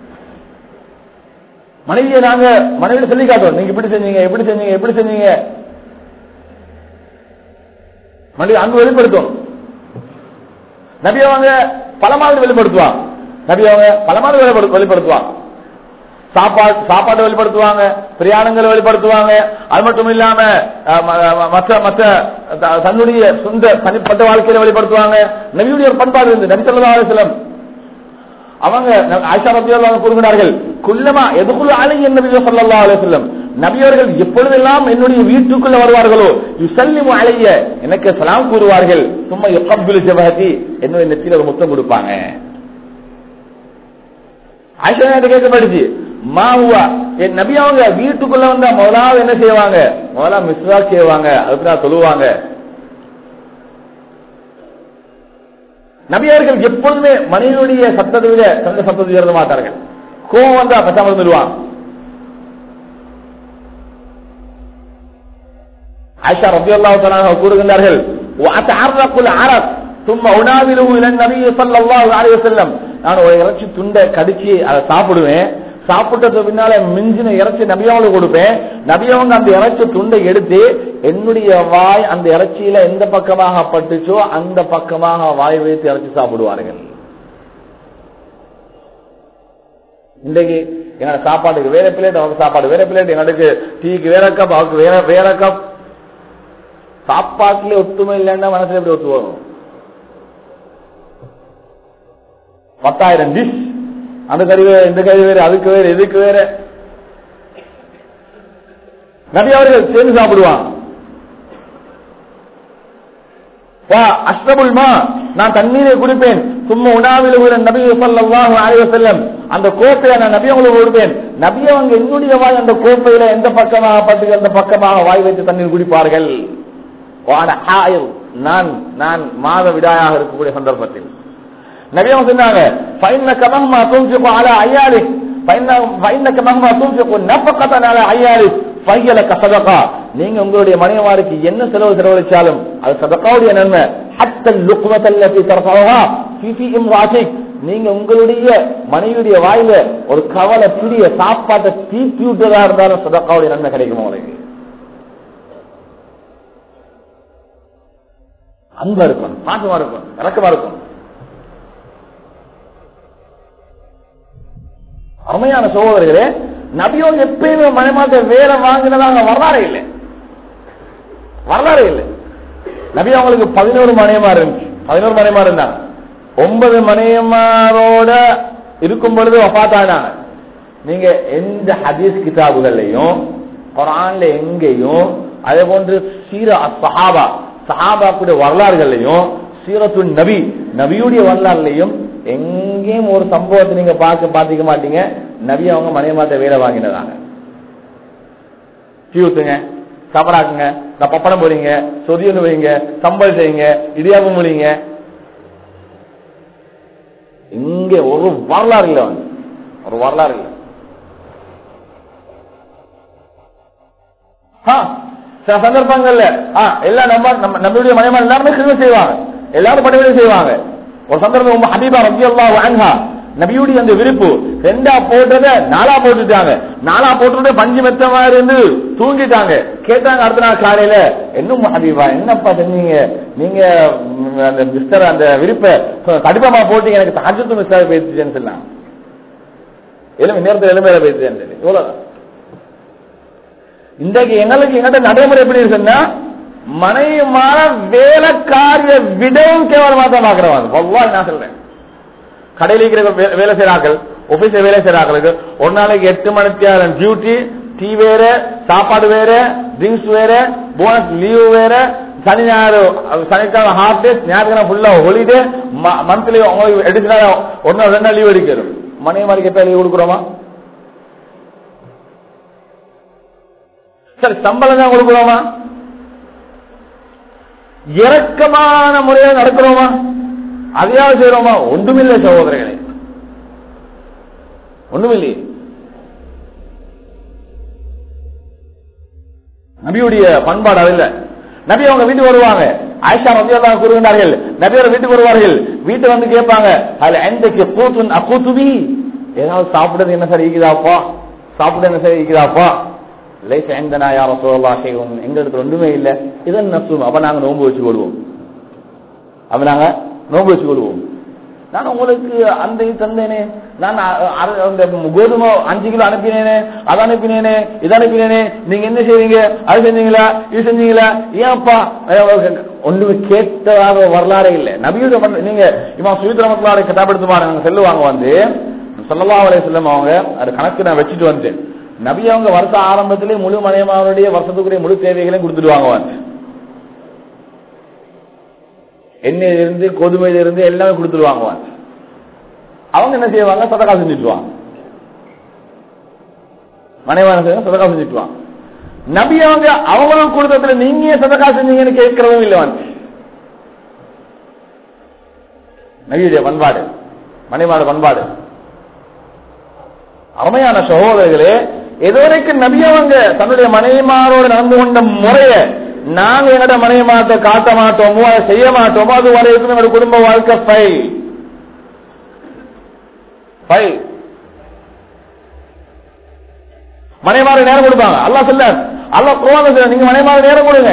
மனைவியை நாங்க மனைவியை சொல்லி காட்டுவோம் நீங்க இப்படி செஞ்சீங்க எப்படி செஞ்சீங்க எப்படி செஞ்சீங்க மனைவி அங்கு வெளிப்படுத்தும் நபி அவங்க பல மாதிரி வெளிப்படுத்துவாங்க நபி அவங்க பல மாதிரி வெளிப்படு- வெளிப்படுத்துவாங்க சாப்பாடு சாப்பாடு வெளிப்படுத்துவாங்க பிரயாணங்களை வெளிப்படுத்துவாங்க அது மட்டும் இல்லாம அஹ், ம- ம- மற்ற மற்ற த- தன்னுடைய சொந்த தனிப்பட்ட வாழ்க்கையில வெளிப்படுத்துவாங்க நபியுடைய ஒரு பண்பாடு இருந்து நபி சொல்லா அலிஸ்லம் அவங்க ஆயிஷா ரபியால் அவங்க கூறுகிறார்கள் குல்லமா எதுக்குள்ள அலை நபி சொல்லா அலிஸ்லம் நபியவர்கள் எப்பொழுதெல்லாம் என்னுடைய வீட்டுக்குள்ள வருவார்களோ யுசல்லிமு அலைய எனக்கு சலாம் கூறுவார்கள் சும்மா யுகப்பில் ஜபஹதி என்னுடைய நெத்தியில ஒரு முத்தம் கொடுப்பாங்க ஆயிஷா கிட்ட கேட்கப்படுச்சு மாவுவா என் நபி அவங்க வீட்டுக்குள்ள வந்தா முதலாவது என்ன செய்வாங்க முதல்ல மிஸ்ரா செய்வாங்க அதுக்கு சொல்லுவாங்க நபியர்கள் எப்பொழுதுமே மனிதனுடைய சத்தத்தை விட தந்த சத்தத்தை உயர்த்த மாட்டார்கள் கோவம் வந்தா பச்சாம இருந்துருவான் ஆயிஷா ரபி அல்லாஹ் கூறுகின்றார்கள் وأتعرق العرق ثم أناوله إلى النبي صلى الله عليه وسلم நான் ஒரு இறைச்சி துண்டை கடிச்சு அதை சாப்பிடுவேன் சாப்பிட்டதுக்கு பின்னால மிஞ்சின இறைச்சி நபியாவுக்கு கொடுப்பேன் நபியவங்க அந்த இறைச்சி துண்டை எடுத்து என்னுடைய வாய் அந்த இறைச்சியில எந்த பக்கமாக பட்டுச்சோ அந்த பக்கமாக வாய் வைத்து இறைச்சி சாப்பிடுவார்கள் இன்றைக்கு என்னோட சாப்பாட்டுக்கு வேற பிளேட் அவங்க சாப்பாடு வேற பிளேட் எங்களுக்கு டீக்கு வேற கப் அவருக்கு வேற வேற கப் சாப்பாட்டுல ஒத்துமை இல்லைன்னா மனசுல எப்படி ஒத்து வரும் பத்தாயிரம் டிஷ் அந்த கறி வேற இந்த கறி வேற அதுக்கு வேற இதுக்கு வேற நிறைய அவர்கள் சேர்ந்து சாப்பிடுவான் அஷ்ரபுல்மா நான் தண்ணீரை குடிப்பேன் சும்மா உணாவில் உள்ள நபி ஸல்லல்லாஹு அலைஹி வஸல்லம் அந்த கோப்பையை நான் நபி அவங்களுக்கு கொடுப்பேன் நபி அவங்க என்னுடைய வாய் அந்த கோப்பையில எந்த பக்கமாக பட்டு அந்த பக்கமாக வாய் வைத்து தண்ணீர் குடிப்பார்கள் வான ஹாயில் நான் நான் மாத விடாயாக இருக்கக்கூடிய சந்தர்ப்பத்தில் நபி அவங்க சொன்னாங்க ஃபைன்னக மஹ்மா துன்ஃபிகு அலா ஐயாலி ஃபைன்னக மஹ்மா துன்ஃபிகு நஃபகதன் அலா ஐயாலி ஃபையலக சதகா நீங்க உங்களுடைய மனைவிமாருக்கு என்ன செலவு செலவழிச்சாலும் அது சதகாவுடைய நன்மை ஹத்த லுக்மத அல்லதி தர்ஃபஹா ஃபீ ஃபீ இம்ராத்திக் நீங்க உங்களுடைய மனைவியுடைய வாயில ஒரு கவலை பிடிய சாப்பாட்டை தீட்டி விட்டதா இருந்தாலும் சதகாவுடைய நன்மை கிடைக்கும் உங்களுக்கு அன்பா இருக்கும் பாசமா இருக்கும் இறக்கமா இருக்கும் அருமையான சகோதரர்களே நபியோங்க எப்பயுமே மனைமாட்ட வேற வாங்கினதாங்க வரலாறு இல்லை வரலாறு இல்லை நபி அவங்களுக்கு பதினோரு மனையமார் இருந்துச்சு பதினோரு மனையமார் இருந்தாங்க ஒன்பது மனையமாரோட இருக்கும் பொழுது வஃபாத்தானாங்க நீங்க எந்த ஹதீஸ் கிதாபுகள்லையும் குரான்ல எங்கேயும் அதே போன்று சீர சஹாபா சஹாபாக்குடைய வரலாறுகள்லையும் சீரத்து நபி நபியுடைய வரலாறுலையும் எங்கேயும் ஒரு சம்பவத்தை நீங்க பார்க்க பாத்திக்க மாட்டீங்க நபி அவங்க மனையமாத்த வேலை வாங்கினதாங்க டீ ஊத்துங்க சாப்பிடாக்குங்க நான் பப்படம் போறீங்க சொதியல் வைங்க சம்பல் செய்யுங்க இடியாப்பம் முடியுங்க இங்க ஒரு வரலாறு இல்ல வந்து ஒரு வரலாறு இல்ல ஆ, சில சந்தர்ப்பங்கள்ல ஆ, எல்லாம் நம்ம நம்ம நம்மளுடைய மனைவி எல்லாருமே கிருமி செய்வாங்க எல்லாரும் பணிவிடை செய்வாங்க ஒரு சந்தர்ப்பம் உங்க ஹபீபா ரபி அல்லாஹ் அன்ஹா நபியுடைய அந்த விருப்பு ரெண்டா போட்டத நாலா போட்டுட்டாங்க நாலா போட்டுட்டு பஞ்சு மெத்த மாதிரி இருந்து தூங்கிட்டாங்க கேட்டாங்க அடுத்த நாள் காலையில என்ன ஹபீபா என்னப்பா செஞ்சீங்க நீங்க ம், அந்த மிஸ்டர் அந்த விருப்ப கடுப்பமா போட்டு எனக்கு தஜத்து மிஸ் ஆகி போயிடுச்சுன்னு சொன்னாங்க எலும்பு நேரத்தில் எலும்பேல போயிடுச்சுன்னு சொல்லி இவ்வளவுதான் இன்றைக்கு எங்களுக்கு எங்கிட்ட நடைமுறை எப்படி இருக்குன்னா மனைவி மாற வேலைக்காரிய விடவும் கேவலமா தான் பாக்குறவாங்க வல்லாஹ் நான் சொல்றேன் கடையில் இருக்கிற வே- வேலை செய்யறாக்கள் ஆபீஸ்ல வேலை செய்யறாக்களுக்கு ஒரு நாளைக்கு எட்டு மணிக்கு டியூட்டி டீ வேற சாப்பாடு வேற ட்ரிங்க்ஸ் வேற போனஸ் லீவ் வேற சனி ஞாயிறு அஹ் சனிக்கிழமை ஹாஃப் டே ஞாயிற்றுக்கிழமை ஃபுல்லா ஹாலிடே மந்த்லி உங்களுக்கு அடிஷனலா ஒரு நாள் ரெண்டு நாள் லீவ் அடிக்கிறோம் மனைவி மாதிரி எப்ப லீவ் கொடுக்குறோமா சரி சம்பளம் தான் கொடுக்குறோமா இறக்கமான முறையில் நடக்கிறோமா அதையாவது செய்யறோமா ஒன்றுமில்லை சகோதரர்களே ஒண்ணுமில்லையே நபியுடைய பண்பாடு அது இல்ல நபி அவங்க வீட்டுக்கு வருவாங்க ஆயிஷா ரத்தியெல்லாம் கூறுகின்றார்கள் நபி அவர் வீட்டுக்கு வருவார்கள் வீட்டு வந்து கேட்பாங்க அதுல எந்தக்கு கூத்துன் அக்கூத்துபி ஏதாவது சாப்பிடுறது என்ன சார் ஈக்குதாப்பா சாப்பிட என்ன சார் ஈக்குதாப்பா லைஃப் எந்தனா யார சொல்லலாம் செய்வோம் எங்க இடத்துல ஒன்றுமே இல்ல இதன் நசும் அப்ப நாங்க நோன்பு வச்சு கொள்வோம் அப்ப நாங்க நோன்பு வச்சு கொள்வோம் நான் உங்களுக்கு அந்த இது தந்தேனே நான் அ- அர- அந்த கோதுமை அஞ்சு கிலோ அனுப்பினேனே அதை அனுப்பினேனே இதை அனுப்பினேனே நீங்க என்ன செய்வீங்க அது செஞ்சீங்களா இது செஞ்சீங்களா ஏன்ப்பா அஹ் ஒண்ணுமே கேட்டதாக வரலாறே இல்லை நபியுடைய பண்பு- நீங்க இவன் சுயத்திரமத்தலாரை கிட்டாபெடுத்து பாருங்க செல்லுவாங்க வந்து சொல்லலா அலைய செல்லம் அவங்க அது கணக்கு நான் வச்சுட்டு வந்தேன் நபி அவங்க வருஷ ஆரம்பத்திலே முழு மனையமாவுடைய வருஷத்துக்குரிய முழு தேவைகளையும் கொடுத்துடுவாங்க வந்து எண்ணெயில இருந்து கோதுமையில இருந்து எல்லாமே கொடுத்துருவாங்க வந்து. அவங்க என்ன செய்வாங்க சதக்கா செஞ்சுட்டுவாங்க மனைவான சதக்கா செஞ்சுட்டுவாங்க நபி அவங்க அவங்களும் கொடுத்ததுல நீங்க ஏன் சதக்கா செஞ்சீங்கன்னு கேட்கறதும் இல்லை வந்து நபியுடைய பண்பாடு மனைவாட பண்பாடு அருமையான சகோதரர்களே எதுவரைக்கும் நபி அவங்க தன்னுடைய மனைவிமாரோடு நடந்து கொண்ட முறைய நாங்க என்னோட மனைவிமார்ட்ட காட்ட மாட்டோமோ அதை செய்ய மாட்டோமோ அது வரைக்கும் எங்களோட குடும்ப வாழ்க்கை ஃபை ஃபை மனைமாறு நேரம் கொடுப்பாங்க அல்லாஹ் சொல்ல அல்லாஹ் குர்ஆன்ல சொல்ல நீங்க மனைமாறு நேரம் கொடுங்க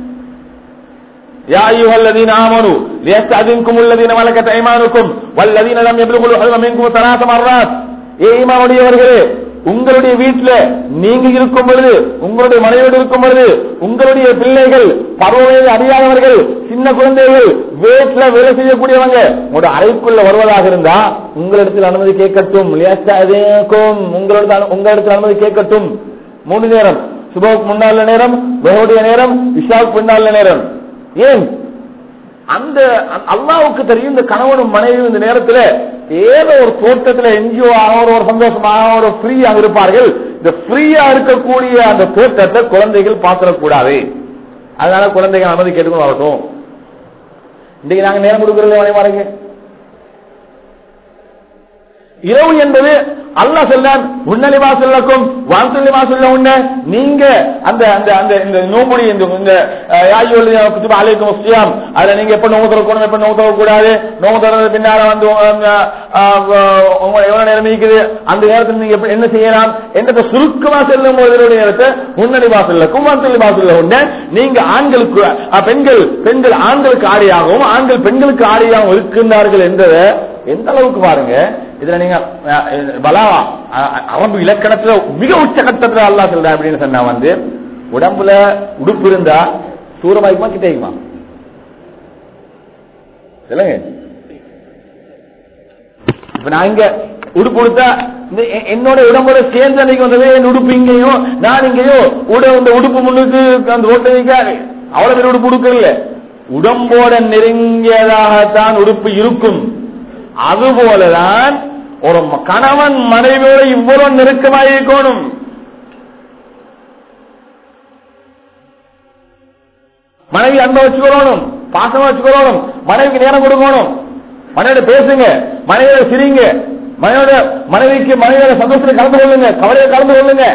يا أيها الذين آمنوا ليستأذنكم الذين ملكت أيمانكم والذين لم يبلغوا الحلم منكم ثلاث مرات ஏ ஈமானுடையவர்களே உங்களுடைய வீட்டுல நீங்க இருக்கும் பொழுது உங்களுடைய மனைவியோடு இருக்கும் பொழுது உங்களுடைய பிள்ளைகள் பருவவயது அறியாதவர்கள் சின்ன குழந்தைகள் வீட்டுல வேலை செய்யக்கூடியவங்க உங்களோட அறைக்குள்ள வருவதாக இருந்தா உங்களிடத்தில் அனுமதி கேட்கட்டும் லியஸ்தஅதின்கும். உங்களிடத்தில் உங்களிடத்தில் அனுமதி கேட்கட்டும் மூணு நேரம் சுபவுக்கு முன்னால நேரம் பகோடைய நேரம் இஷாவுக்கு பின்னால நேரம் ஏன் அந்த அ- அல்லாவுக்கு தெரியும் இந்த கணவனும் மனைவியும் இந்த நேரத்துல ஏதோ ஒரு தோட்டத்துல என்ஜிஓ ஒரு ஒரு சந்தோஷமாக ஒரு ஃப்ரீயா இருப்பார்கள் இந்த ஃப்ரீயா இருக்கக்கூடிய அந்த தோட்டத்தை குழந்தைகள் பார்த்துடக்கூடாது அதனால குழந்தைகள் அனுமதி கேட்டுக்கணும் வரட்டும் இன்னைக்கு நாங்க நேரம் கொடுக்கறதில்ல மனைமாருங்க இரவு என்பது அல்லாஹ் சொல்லான் உன்னலிமா சொல்லக்கும் வாழ்த்துலிமா சொல்ல உன்ன நீங்க அந்த அந்த அந்த இந்த நோம்புடி இந்த இந்த யாயுல் குத்துப அலைக்கும் முஸ்லியாம் அதுல நீங்க எப்ப நோம்பு திறக்கணும் எப்ப நோம்பு திறக்க கூடாது நோம்பு திறந்தது பின்னால வந்து உங்க, அஹ், உங்க எவ்வளவு நேரம் இருக்குது அந்த நேரத்தில் நீங்க எப்படி என்ன செய்யலாம் என்றதை சுருக்கமா செல்லும் போது இதனுடைய நேரத்தை முன்னணிமா சொல்லக்கும் வாழ்த்துலிமா சொல்ல உன்ன நீங்க ஆண்களுக்கு அஹ், பெண்கள் பெண்கள் ஆண்களுக்கு ஆடையாகவும் ஆண்கள் பெண்களுக்கு ஆடையாகவும் இருக்கின்றார்கள் என்றதை எந்த அளவுக்கு பாருங்க இதுல நீங்க அஹ், பலாவா அஹ், அரபு இலக்கணத்துல மிக உச்சகட்டத்துல அல்லாஹ் சொல்ற அப்படின்னு சொன்னா வந்து உடம்புல உடுப்பு இருந்தா தூரமாய்க்குமா கிட்டேக்குமா சொல்லுங்க இப்ப நான் இங்க உடுப்பு கொடுத்தா இந்த எ- என்னோட உடம்போட சேர்ந்து அன்னைக்கு வந்தது என் உடுப்பு இங்கேயோ நான் இங்கேயோ உட இந்த உடுப்பு முன்னுக்கு அந்த ரோட்டை வைக்காது அவ்வளவு பேர் உடுப்பு உடுக்கல உடம்போட நெருங்கியதாகத்தான் உடுப்பு இருக்கும் அதுபோலதான் ஒரு ம- கணவன் மனைவியோட இவ்வளவு நெருக்கமாக இருக்கணும் மனைவி அன்பை வச்சுக்கணும் பாசமா வச்சுக்கணும் மனைவிக்கு நேரம் கொடுக்கணும் மனைவியோட பேசுங்க மனைவியோட சிரிங்க மனைவியோட மனைவிக்கு மனைவியோட சந்தோஷத்தை கலந்து கொள்ளுங்க கவலையை கலந்து கொள்ளுங்க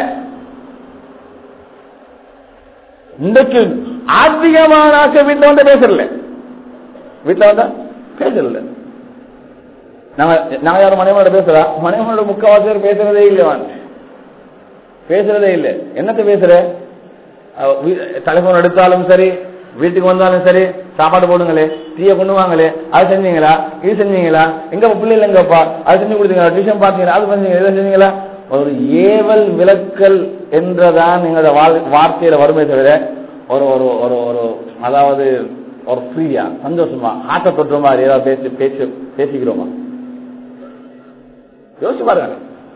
இன்றைக்கு அதிகமான ஆட்கள் வீட்டுல வந்து பேசல வீட்டுல வந்தா பேசல நாங்க நாங்க யாரும் மனைவியோட பேசுறா மனைவியோட முக்காவாசி பேர் பேசுறதே இல்லைவான் பேசுறதே இல்லை என்னத்த பேசுற டெலிபோன் எடுத்தாலும் சரி வீட்டுக்கு வந்தாலும் சரி சாப்பாடு போடுங்களே டீயை கொண்டு வாங்களே அது செஞ்சீங்களா இது செஞ்சீங்களா எங்க பிள்ளைகள் எங்கப்பா அது செஞ்சு கொடுத்தீங்களா டியூஷன் பார்த்தீங்களா அது பண்ணீங்களா இதை செஞ்சீங்களா ஒரு ஏவல் விளக்கல் என்றதான் எங்களோட வாழ்- வார்த்தையில வருமே தவிர ஒரு ஒரு ஒரு ஒரு அதாவது ஒரு ஃப்ரீயா சந்தோஷமா ஆட்ட தொற்ற மாதிரி ஏதாவது பேசி பேசி பேசிக்கிறோமா யோசிச்சு பாருங்க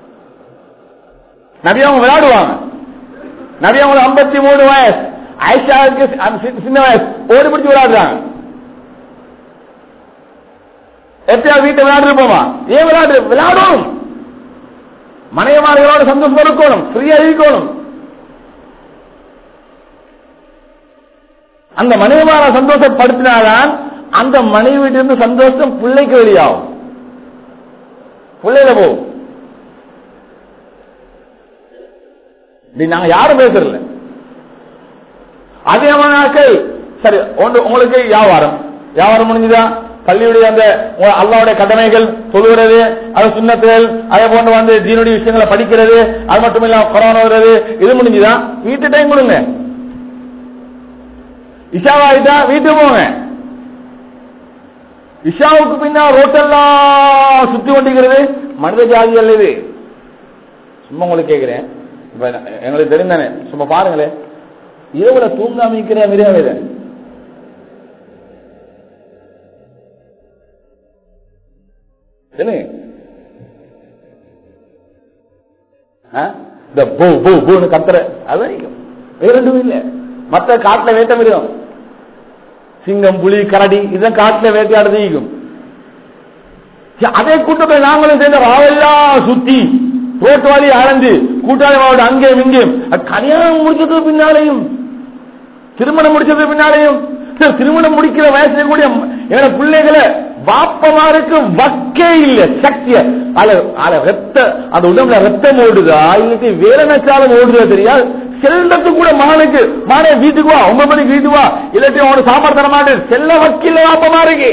நபி அவங்க விளையாடுவாங்க நபி அவங்க ஐம்பத்தி மூணு வயசு ஐஷாவுக்கு அந்த சி- சின்ன வயசு ஓடி பிடிச்சு விளையாடுறாங்க எப்பயாவது வீட்டை விளையாட்டு போமா ஏன் விளையாடு விளையாடும் மனைவிமார்களோட சந்தோஷமா இருக்கணும் ஃப்ரீயா இருக்கணும் அந்த மனைவிமார சந்தோஷப்படுத்தினாதான் அந்த மனைவியிலிருந்து சந்தோஷம் பிள்ளைக்கு வெளியாகும் பிள்ளையில போகும் இப்படி நாங்க யாரும் பேசுறதில்ல அதிகமான நாட்கள் சரி ஒன்று உங்களுக்கு வியாபாரம் வியாபாரம் முடிஞ்சுதா பள்ளியுடைய அந்த உங்க அல்லாவுடைய கடமைகள் சொல்லுகிறது அது சுண்ணத்துகள் அதே போன்று வந்து தீனுடைய விஷயங்களை படிக்கிறது அது மட்டும் இல்லாம கொரோனா வருது இது முடிஞ்சுதா வீட்டு டைம் கொடுங்க இஷாவாயிட்டா வீட்டுக்கு போங்க இஷாவுக்கு பின்னா ரோட்டெல்லாம் சுத்தி கொண்டிருக்கிறது மனித ஜாதி அல்ல இது சும்மா உங்களுக்கு கேட்கிறேன் இப்ப எங்களுக்கு தெரிந்தானே சும்மா பாருங்களேன் இரவுல தூங்காம இருக்கிற மிருகம் இது என்ன ஆ? இந்த பூ பூ பூன்னு கத்துற அது நிக்கும். வேற ரெண்டும் இல்ல மத்த காட்டுல வேட்ட மிருகம் சிங்கம் புலி கரடி இதெல்லாம் காட்டுல வேட்டையாடுறது ஈகும் சரி, அதே கூட்டத்தை நாங்களும் சேர்ந்த ராவெல்லாம் சுத்தி ரோட்டு வழி அலைஞ்சு கூட்டாளி மாவட்டம் அங்கேயும் இங்கேயும் அது கல்யாணம் முடிச்சதுக்கு பின்னாலேயும் திருமணம் முடிச்சதுக்கு பின்னாலேயும் சரி, திருமணம் முடிக்கிற வயசுல கூட என்னோட பிள்ளைகளை பாப்பமாருக்கு வக்கே இல்ல சக்திய அதுல அதுல ரத்த அந்த உடம்புல ரத்தம் ஓடுதா இல்லாட்டி வேற நச்சாலும் ஓடுதா தெரியாது செல்றதுக்கு கூட மகனுக்கு மானே வீட்டுக்கு வா ஒன்பது மணிக்கு வீட்டுக்கு வா இல்லாட்டி அவனுக்கு சாப்பாடு தர மாட்டேன் செல்ல வக்கீல பாப்பமா இருக்கு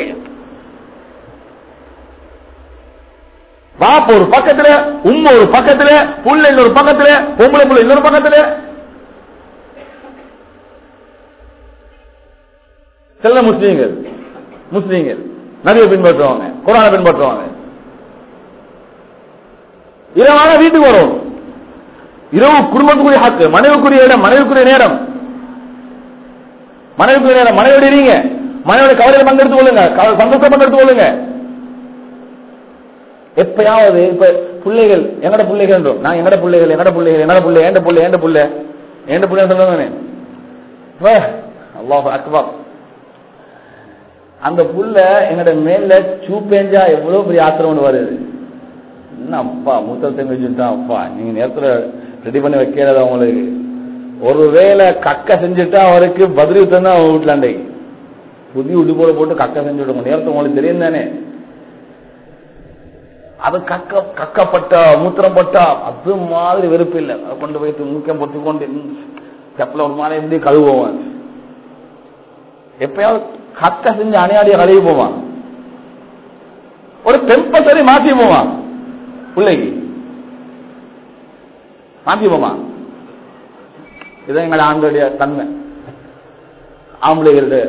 பாப்ப ஒரு பக்கத்துல உம்மை ஒரு பக்கத்துல புள்ள இன்னொரு பக்கத்துல பொம்பளை புள்ள இன்னொரு பக்கத்துல செல்ல முஸ்லீம்கள் முஸ்லீம்கள் நபியை பின்பற்றுவாங்க குரானை பின்பற்றுவாங்க இரவான வீட்டுக்கு வரும் இரவு குடும்பத்துக்குரிய ஹக்கு மனைவிக்குரிய இடம் மனைவிக்குரிய நேரம் மனைவிக்குரிய நேரம் மனைவியோட இருங்க மனைவியோட கவலையை பங்கெடுத்து கொள்ளுங்க கவ- சந்தோஷத்தை பங்கெடுத்து கொள்ளுங்க எப்பயாவது இப்ப பிள்ளைகள் எங்கட பிள்ளைகள் என்றோம். நான் எங்கட பிள்ளைகள் எங்கட பிள்ளைகள் என்னோட பிள்ளை ஏண்ட பிள்ளை ஏண்ட பிள்ளை ஏண்ட பிள்ளை சொல்லுவானே அல்லாஹ் அக்பர் அந்த புள்ள எங்கட மேல சூப்பேஞ்சா எவ்வளவு பெரிய ஆத்திரம் ஒன்று வருது என்ன அப்பா மூத்தத்தை வச்சுட்டான் அப்பா நீங்க நேரத்துல ரெடி பண்ணி வைக்கிறதா உங்களுக்கு ஒருவேளை கக்க செஞ்சுட்டா அவருக்கு பதில் யுத்தம் தான் வீட்டுல அன்றைக்கு புதிய உடுப்போட போட்டு கக்க செஞ்சு விடுங்க நேரத்தை உங்களுக்கு தெரியும் தானே அது கக்க கக்கப்பட்ட மூத்திரம் பட்டா அது மாதிரி வெறுப்பு இல்லை அதை கொண்டு போயிட்டு மூக்கம் பொத்தி கொண்டு செப்பல ஒரு மாதிரி எப்படி கழுவுவோம் எப்பயாவது கக்க செஞ்சு அணையாடிய கழுவி போவான் ஒரு டெம்பரரி மாத்தி போவான் பிள்ளைக்கு மாத்தி போவான் இதான் எங்களை ஆண்களுடைய தன்மை ஆம்பளைகளுடைய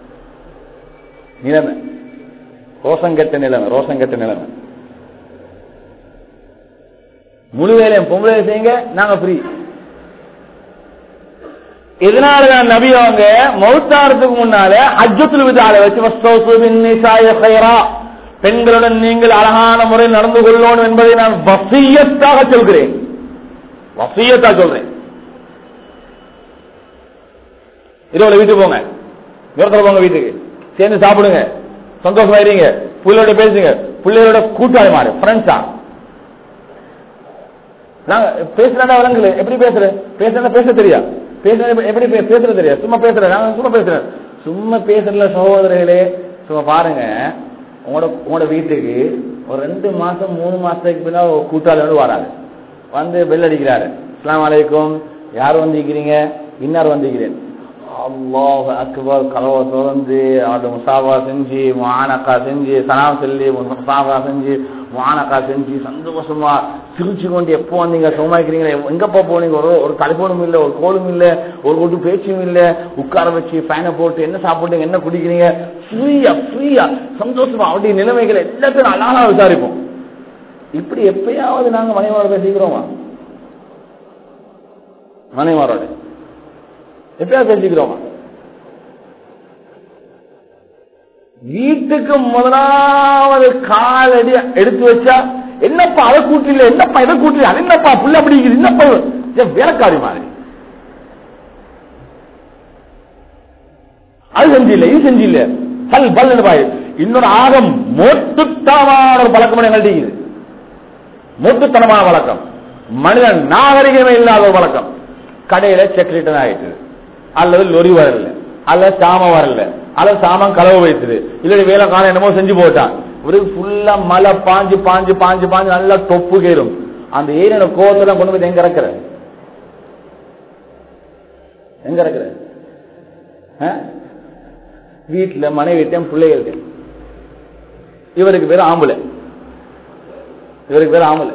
நிலைமை ரோசங்கெட்ட நிலைமை ரோசங்கெட்ட நிலைமை முழு வேலையும் பொம்பளை செய்யுங்க நாங்க ஃப்ரீ இதனாலதான் நபி அவங்க மௌத்தாரத்துக்கு முன்னால ஹஜ்ஜத்துல் விதால வச்சு வஸ்தௌசு பின் நிசாய கைரா பெண்களுடன் நீங்கள் அழகான முறையில் நடந்து கொள்ளணும் என்பதை நான் வசியத்தாக சொல்கிறேன் வசியத்தா சொல்றேன் இதோட வீட்டுக்கு போங்க விரதம் போங்க வீட்டுக்கு சேர்ந்து சாப்பிடுங்க சந்தோஷமா இருங்க பிள்ளையோட பேசுங்க பிள்ளைகளோட கூட்டாளி மாறு ஃப்ரெண்ட்ஸா நாங்க பேசுறதா விலங்குல எப்படி பேசுற பேசுறதா பேச தெரியா பேசுறது எப்படி பே- பேசுறது தெரியா சும்மா பேசுறேன் நான் சும்மா பேசுறேன் சும்மா பேசுறதுல சகோதரர்களே சும்மா பாருங்க உங்களோட உங்களோட வீட்டுக்கு ஒரு ரெண்டு மாசம் மூணு மாசத்துக்கு பின்னா ஒரு கூட்டாளி வந்து வராரு வந்து பெல் அடிக்கிறாரு அஸ்ஸலாமு அலைக்கும் யார் வந்திருக்கிறீங்க இன்னார் வந்திருக்கிறேன் அல்லாஹ் அக்பர் கலவை திறந்து அது முசாபா செஞ்சு முஆனக்கா செஞ்சு சலாம் சொல்லி முசாபா செஞ்சு முஆனக்கா செஞ்சு சந்தோஷமா சிரிச்சு கொண்டு எப்போ வந்தீங்க சுகமாக்கிறீங்களே எங்கப்பா போனீங்க ஒரு ஒரு தலைபோனும் இல்ல ஒரு கோலும் இல்ல ஒரு கூட்டு பேச்சும் இல்ல உட்கார வச்சு ஃபேனை போட்டு என்ன சாப்பிட்டீங்க என்ன குடிக்கிறீங்க ஃப்ரீயா ஃப்ரீயா சந்தோஷமா அவருடைய நிலைமைகளை எல்லாத்தையும் அழகா விசாரிப்போம் இப்படி எப்பயாவது நாங்க மனைவாரோட பேசிக்கிறோமா மனைவாரோட எப்பயாவது பேசிக்கிறோமா வீட்டுக்கு முதலாவது காலடி எடுத்து வச்சா என்னப்பா அதை கூட்டில என்னப்பா இதை கூட்டில அது என்னப்பா புள்ள அப்படி இருக்குது என்னப்பா இது? இது வேலைக்காரி மாதிரி அது செஞ்சில்ல இது செஞ்சில்ல பல் பல் பாய் இன்னொரு ஆகம் மோட்டுத்தனமான ஒரு பழக்கம் எங்கள்ட்ட இருக்குது மோட்டுத்தனமான வழக்கம் மனிதன் நாகரிகமே இல்லாத ஒரு வழக்கம் கடையில செக் ரிட்டர்ன் ஆயிட்டு அல்லது லொரி வரல அல்லது சாமம் வரல அல்லது சாமான் களவு வைத்தது இல்ல வேலை காலம் என்னமோ செஞ்சு போட்டான் ஒரு ஃபுல்லா மழை பாஞ்சு பாஞ்சு பாஞ்சு பாஞ்சு நல்லா தொப்பு கேறும் அந்த ஏரியோட கோவத்துல கொண்டு போய் எங்க இறக்குற எங்க இறக்குற ஆ? வீட்டுல மனைவிட்டையும் பிள்ளைகள்கிட்ட இவருக்கு பேர் ஆம்பளை இவருக்கு பேர் ஆம்பளை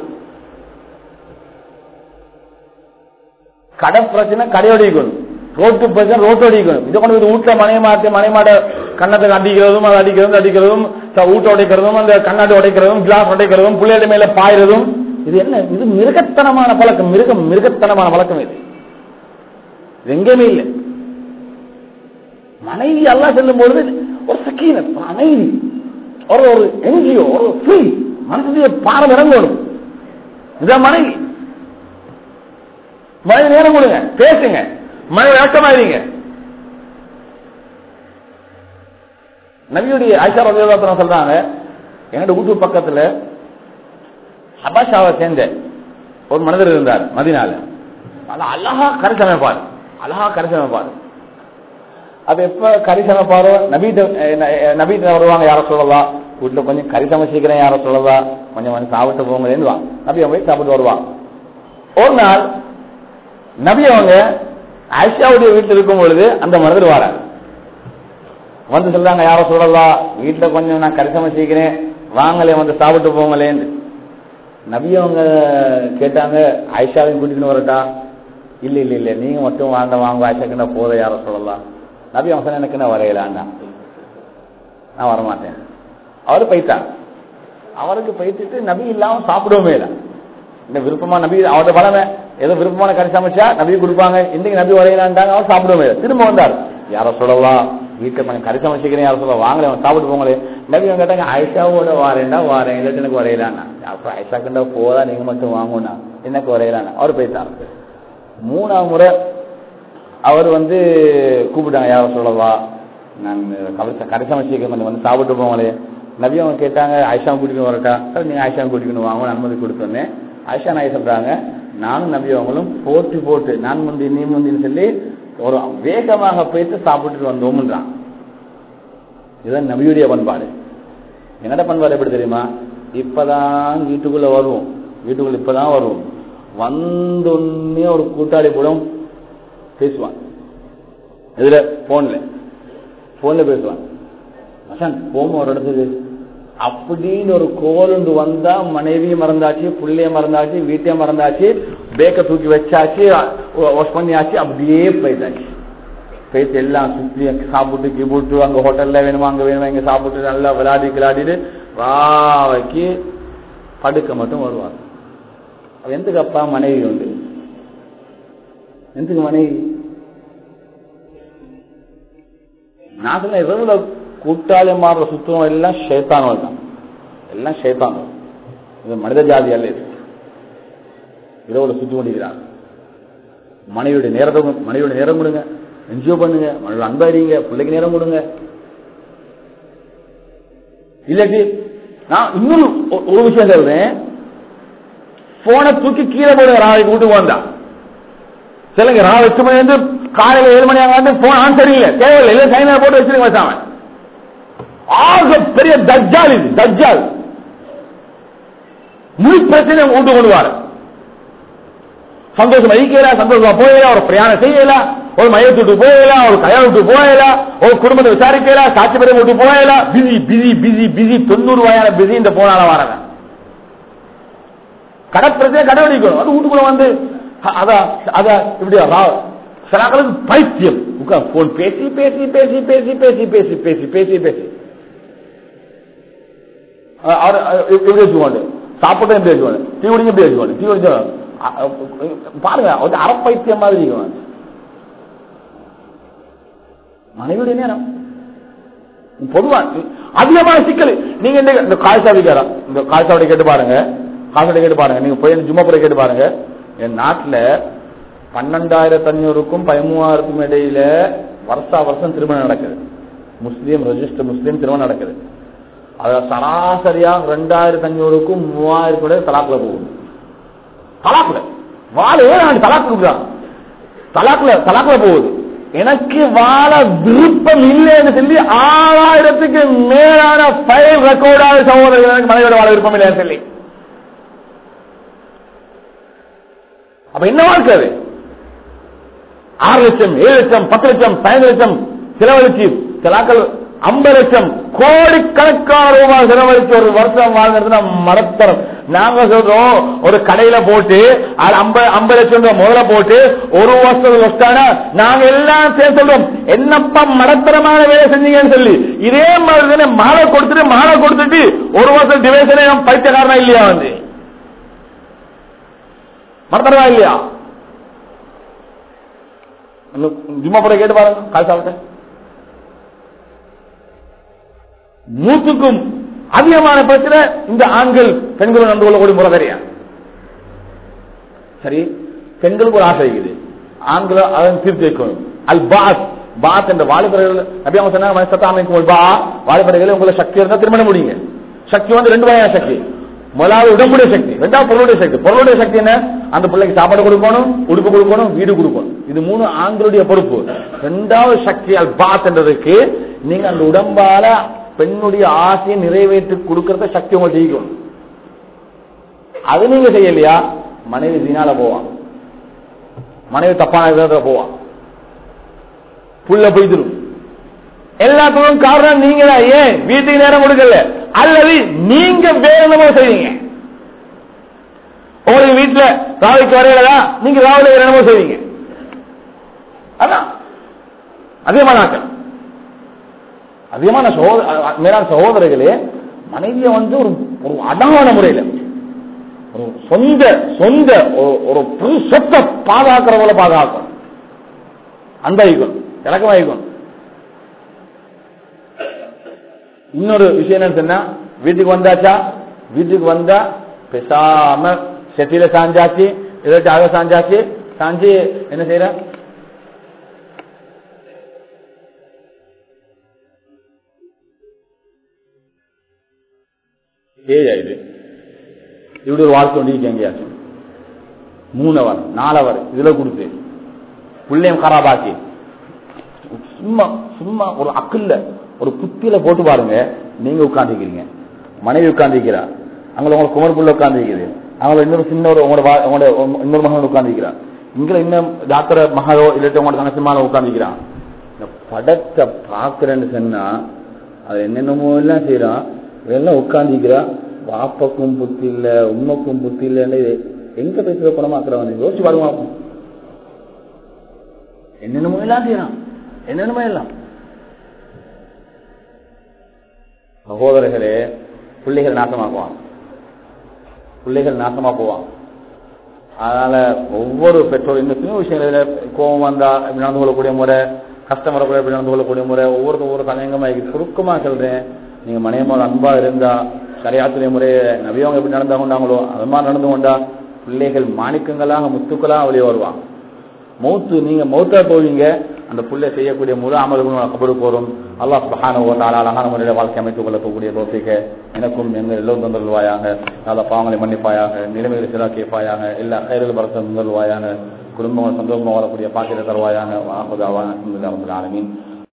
கடை பிரச்சனை கடையோடிக்கணும் ரோட்டு பிரச்சனை ரோட்டோடிக்கணும் இதை கொண்டு போய் வீட்டுல மனை மாற்றி மனை மாட கண்ணத்தை அடிக்கிறதும் அதை அடிக்கிறதும் அடிக்கிறதும் ச- வீட்டை உடைக்கிறதும் அந்த கண்ணாடி உடைக்கிறதும் கிளாஸ் உடைக்கிறதும் பிள்ளைகள் மேல பாயிறதும் இது என்ன இது மிருகத்தனமான பழக்கம் மிருகம் மிருகத்தனமான பழக்கம் இது இது எங்கேயுமே இல்லை மனைவி அல்லா செல்லும் பொழுது ஒரு சக்கீனத் ஒரு அமைதி ஒரு ஒரு என்ஜிஓ ஒரு ஃப்ரீ மனசுடைய பாரம் இறங்கணும் இதான் மனைவி மனைவி நேரம் கொடுங்க பேசுங்க மனைவி விளக்கமாயிருங்க நபியுடைய ஆயிஷா ரவிதாசனம் சொல்றாங்க என்னோட வீட்டு பக்கத்துல ஹபாஷாவை சேர்ந்த ஒரு மனிதர் இருந்தார் மதினால நல்லா அழகா கரை சமைப்பார் அழகா கரை சமைப்பார் அது எப்ப கறி சமைப்பாரோ நபீட்ட நபீட்ட வருவாங்க யார சொல்லலாம் வீட்டுல கொஞ்சம் கறி சமைச்சிக்கிறேன் யார சொல்லவா கொஞ்சம் வந்து சாப்பிட்டு போங்களேன்னு வா நபி அவங்க போய் சாப்பிட்டு வருவான் ஒரு நாள் நபி அவங்க ஆயிஷாவுடைய வீட்டில் இருக்கும் பொழுது அந்த மனிதர் வாரார் வந்து சொல்றாங்க யார சொல்லலாம் வீட்டுல கொஞ்சம் நான் கறி சமைச்சிக்கிறேன் வாங்களே வந்து சாப்பிட்டு போங்களேன்னு நபி அவங்க கேட்டாங்க ஆயிஷாவையும் கூட்டிட்டு வரட்டா இல்ல இல்ல இல்ல நீங்க மட்டும் வாங்க வாங்க ஆயிஷாக்குன்னா போத யார சொல்லலாம் நபி அவங்க சொன்ன எனக்கு என்ன வரையலான்னா நான் வரமாட்டேன் அவரு போயிட்டார் அவருக்கு போயிட்டு நபி இல்லாம சாப்பிடவுமே இல்லை இந்த விருப்பமா நபி அவரோட பலமை ஏதோ விருப்பமான கறி சமைச்சா நபி கொடுப்பாங்க இன்னைக்கு நபி வரையலான்ட்டாங்க அவர் சாப்பிடவே இல்லை திரும்ப வந்தார் யார சொல்லலாம் வீட்டுல கொஞ்சம் கறி சமைச்சிக்கிறேன் யார சொல்ல வாங்கல அவன் சாப்பிட்டு போங்களே நபி அவங்க கேட்டாங்க ஆயிஷாவோட வாரேன்டா வாரேன் இல்லாட்டி எனக்கு வரையலான்னா அப்புறம் ஆயிஷாக்குண்டா போதா நீங்க மட்டும் வாங்கணும்னா எனக்கு வரையலான்னா அவர் போயிட்டார் மூணாவது முறை அவர் வந்து கூப்பிட்டாங்க யார சொல்லவா நான் கவலை கரை சமைச்சிக்க கொஞ்சம் வந்து சாப்பிட்டு போங்களே நபி அவங்க கேட்டாங்க ஆயிஷா கூட்டிட்டு வரட்டா சார் நீங்க ஆயிஷா கூட்டிக்கணும் வாங்க அனுமதி கொடுத்தோன்னே ஆயிஷா நாய் சொல்றாங்க நானும் நபி அவங்களும் போட்டி போட்டு நான் முந்தி நீ முந்தின்னு சொல்லி ஒரு வேகமாக போயிட்டு சாப்பிட்டுட்டு வந்தோம்ன்றான் இதுதான் நபியுடைய பண்பாடு என்னோட பண்பாடு எப்படி தெரியுமா இப்பதான் வீட்டுக்குள்ள வருவோம் வீட்டுக்குள்ள இப்பதான் வருவோம் வந்தோன்னே ஒரு கூட்டாளி கூட பேசுவான் இதுல போன்ல போன்ல பேசுவான் மசான் போம ஒரு இடத்துக்கு அப்படின்னு ஒரு கோலுண்டு வந்தா மனைவியும் மறந்தாச்சு புள்ளைய மறந்தாச்சு வீட்டையும் மறந்தாச்சு பேக்க தூக்கி வச்சாச்சு வாஷ் பண்ணியாச்சு அப்படியே போயிட்டாச்சு போயிட்டு எல்லாம் சுற்றி சாப்பிட்டு கிபிட்டு அங்க ஹோட்டல்ல வேணுமா அங்க வேணுமா இங்க சாப்பிட்டு நல்லா விளையாடி கிளாடிட்டு வாவைக்கு படுக்க மட்டும் வருவாங்க அவ எந்துக்கு அப்பா மனைவி உண்டு எந்துக்கு மனைவி நான் சொன்ன இரவுல கூட்டாளி மாறுற சுத்தம் எல்லாம் ஷேத்தானவள் தான் எல்லாம் ஷேத்தானவள் இது மனித ஜாதி அல்ல இது இரவுல சுத்தி கொண்டிருக்கிறாங்க மனைவியுடைய நேரத்தை மனைவியுடைய நேரம் கொடுங்க என்ஜிஓ பண்ணுங்க மனைவி அன்பாடிங்க பிள்ளைக்கு நேரம் கொடுங்க இல்லாட்டி நான் இன்னொரு ஒரு- ஒரு விஷயம் சொல்றேன் போனை தூக்கி கீழே போடுங்க ராவைக்கு வீட்டுக்கு வந்தா சொல்லுங்க ராவ எட்டு மணி வந்து காலையில ஏழு மணி ஆகாண்டு போன் ஆன் சரியில்லை தேவையில்லை இல்லை சைனா போட்டு வச்சிருங்க வச்சாம ஆக பெரிய தஜ்ஜால் இது தஜ்ஜால் முழு பிரச்சனை வீட்டு கொண்டு வாரு சந்தோஷம் அழிக்கல சந்தோஷமா போயிடல ஒரு பிரயாணம் செய்யல ஒரு மையத்தை விட்டு போயல ஒரு கல்யாணம் விட்டு போயல ஒரு குடும்பத்தை விசாரிக்கல சாட்சி பேரை விட்டு போயல பிஸி பிஸி பிஸி பிஸி தொண்ணூறு வகையான பிஸி இந்த போனால வரங்க கடற்பிரச்சனை கடைபிடிக்கணும் அது வீட்டுக்குள்ள வந்து அ- அத அத இப்படி ரா- சிலாக்களுக்கு பைத்தியம் உட்கார் போன் பேசி பேசி பேசி பேசி பேசி பேசி பேசி பேசி பேசி அ- அவர் அ- இப்படி வச்சுக்கோண்டு சாப்பிட்டு எப்படி வச்சுக்கோண்டு டீ குடிங்க எப்படி வச்சுக்கோண்டு டீ குடிச்சா அ- அ- பாருங்க ஒரு அறப்பைத்தியம் மாதிரி இருக்கும் மனைவியுடைய நேரம் பொதுவா அதிகமான சிக்கல் நீங்க இந்த இந்த காய்ச்சாவிக்காரா இந்த காய்ச்சாவடி கேட்டு பாருங்க காய்ச்சாவடி கேட்டு பாருங்க நீங்க போய் ஜும்மாப்புரை கேட்டு பாருங்க என் நாட்டுல பன்னெண்டாயிரத்தி அஞ்சூறுக்கும் பதிமூவாயிரத்துக்கும் இடையில வருஷா வருஷம் திருமணம் நடக்குது முஸ்லீம் ரெஜிஸ்டர் முஸ்லீம் திருமணம் நடக்குது அத சராசரியா ரெண்டாயிரத்தி அஞ்சூறுக்கும் மூவாயிரத்துடைய தலாக்குல போகுது தலாக்குல வாழ நான் தலாக்கு கொடுக்குறான் தலாக்குல தலாக்குல போகுது எனக்கு வாழ விருப்பம் இல்லைன்னு சொல்லி ஆறாயிரத்துக்கு மேலான ஃபைல் ரெக்கார்டான சகோதரர்கள் எனக்கு மனைவியோட வாழ விருப்பம் இல்லைன்னு சொல்லி அப்ப என்ன வாழ்க்கை அது ஆறு லட்சம் ஏழு லட்சம் பத்து லட்சம் பதினஞ்சு லட்சம் செலவழிச்சு சிலாக்கள் ஐம்பது லட்சம் கோடிக்கணக்கான ரூபாய் செலவழிச்சு ஒரு வருஷம் வாழ்ந்ததுன்னா மரத்தரம் நாங்க சொல்றோம் ஒரு கடையில போட்டு அது ஐம்பது ஐம்பது லட்சம் ரூபாய் முதல்ல போட்டு ஒரு வருஷம் வச்சானா நாங்க எல்லாம் சேர்ந்து சொல்றோம் என்னப்பா மரத்தரமான வேலை செஞ்சீங்கன்னு சொல்லி இதே மாதிரி தானே மாலை கொடுத்துட்டு மாலை கொடுத்துட்டு ஒரு வருஷம் டிவைசனே பைத்தியக்காரனா இல்லையா வந்து மறந்துடுவா இல்லையா ஜும்மா போட கேட்டு பாருங்க கால் சாப்பிட்ட நூற்றுக்கும் அதிகமான பிரச்சனை இந்த ஆண்கள் பெண்களும் நடந்து கொள்ளக்கூடிய முறை தெரியா சரி பெண்களுக்கு ஒரு ஆசை இருக்குது ஆண்களை அதன் தீர்த்து வைக்கணும் அல் பாஸ் பாத் என்ற வாலிபர்கள் நபி அவங்க சொன்னாங்க மனசத்தாமைக்கும் பா வாலிபர்களை உங்களை சக்தி இருந்தா திருமணம் முடியுங்க சக்தி வந்து ரெண்டு வகையான சக்தி முதலாவது உடம்புடைய சக்தி ரெண்டாவது பொருளுடைய சக்தி பொருளுடைய சக்தி என்ன அந்த பிள்ளைக்கு சாப்பாடு கொடுக்கணும் உடுப்பு கொடுக்கணும் வீடு கொடுக்கணும் இது மூணு ஆண்களுடைய பொறுப்பு ரெண்டாவது சக்தி அல் பாத் என்றதுக்கு நீங்க அந்த உடம்பால பெண்ணுடைய ஆசையை நிறைவேற்றி கொடுக்கறத சக்தி உங்களுக்கு செய்யணும் அது நீங்க செய்யலையா மனைவி தினால போவான் மனைவி தப்பான விதத்துல போவான் புள்ள போய்த்திரும் எல்லாத்துக்கும் காரணம் நீங்க தான் ஏன் வீட்டுக்கு நேரம் கொடுக்கல அல்லது நீங்க வேற என்னமோ செய்வீங்க உங்களுக்கு வீட்டுல ராவைக்கு வரையிலதா நீங்க ராவில வேற என்னமோ செய்வீங்க அதான் அதிகமான ஆட்கள் அதிகமான சகோதர மேலான சகோதரர்களே மனைவியை வந்து ஒரு ஒரு அடமான முறையில ஒரு சொந்த சொந்த ஒரு- ஒரு புது சொத்தை பாதுகாக்கிற போல பாதுகாக்கணும் அன்பாயிக்கும் இலக்கமாயிக்கும் இன்னொரு விஷயம் என்னன்னு சொன்னா வீட்டுக்கு வந்தாச்சா வீட்டுக்கு வந்தா பேசாம செத்தியில சாஞ்சாச்சு இல்லாட்டி அக சாஞ்சாச்சு சாஞ்சி என்ன செய்யற ஏழு ஆயிடுது இப்படி ஒரு வாழ்க்கை வந்து எங்கேயாச்சும் மூணவர் நாலவர் இதுல கொடுத்து பிள்ளையும் கராபாக்கி சும்மா சும்மா ஒரு அக்கில்ல ஒரு புத்தியில போட்டு பாருங்க நீங்க உட்காந்துக்கிறீங்க மனைவி உட்காந்துக்கிறா அங்க உங்களை குமர் புள்ள உட்காந்துருக்குது அவங்க இன்னொரு சின்ன ஒரு உங்களோட வா- உங்களோட இன்னொரு மகன் உட்காந்துக்கிறா இங்க இன்னும் டாக்டர் மகளோ இல்லாட்டி உங்களோட தங்கச்சிமால உட்காந்துக்கிறான் இந்த படத்தை பாக்குறேன்னு சொன்னா அது என்னென்னமோ எல்லாம் செய்யறான் இதெல்லாம் உட்காந்துக்கிறா வாப்பக்கும் புத்தி இல்ல உண்மைக்கும் புத்தி இல்லன்னு எங்க பேசுற பணமாக்குறவன் யோசிச்சு பாருங்க பாப்போம். என்னென்னமோ எல்லாம் செய்யறான் என்னென்னமோ எல்லாம் சகோதரர்களே பிள்ளைகள் நாசமாக்குவான் பிள்ளைகள் நாசமா போவான் அதனால ஒவ்வொரு பெற்றோர் இந்த சின்ன விஷயங்கள் கோபம் வந்தா இப்படி நடந்து கொள்ளக்கூடிய முறை கஷ்டம் வரக்கூடிய இப்படி நடந்து கொள்ளக்கூடிய முறை ஒவ்வொருத்தர் ஒவ்வொரு சமயங்கமா இருக்கு சுருக்கமா சொல்றேன் நீங்க மனையமோட அன்பா இருந்தா சரியாத்துடைய முறையை நபியவங்க எப்படி நடந்து கொண்டாங்களோ அது மாதிரி நடந்து கொண்டா பிள்ளைகள் மாணிக்கங்களாக முத்துக்களாக வெளியே வருவாங்க மௌத்து நீங்க மௌத்தா போவீங்க அந்த புள்ளை செய்யக்கூடிய முழு அமல்களும் கபருக்கு வரும் அல்லாஹ் சுபஹான ஒரு நாள் அழகான முறையில் வாழ்க்கை அமைத்துக் கொள்ளக்கூடிய தோப்பிக்க எனக்கும் எங்கள் எல்லோரும் தந்தருள்வாயாக நல்ல பாவங்களை மன்னிப்பாயாக நிலைமைகளை சிலாக்கியப்பாயாக எல்லா கைகள் பரத்த தந்தருள்வாயாக குடும்பங்கள் சந்தோஷமாக வாழக்கூடிய பாக்கியத்தை தருவாயாக வாஹுதாவான ஆலமீன்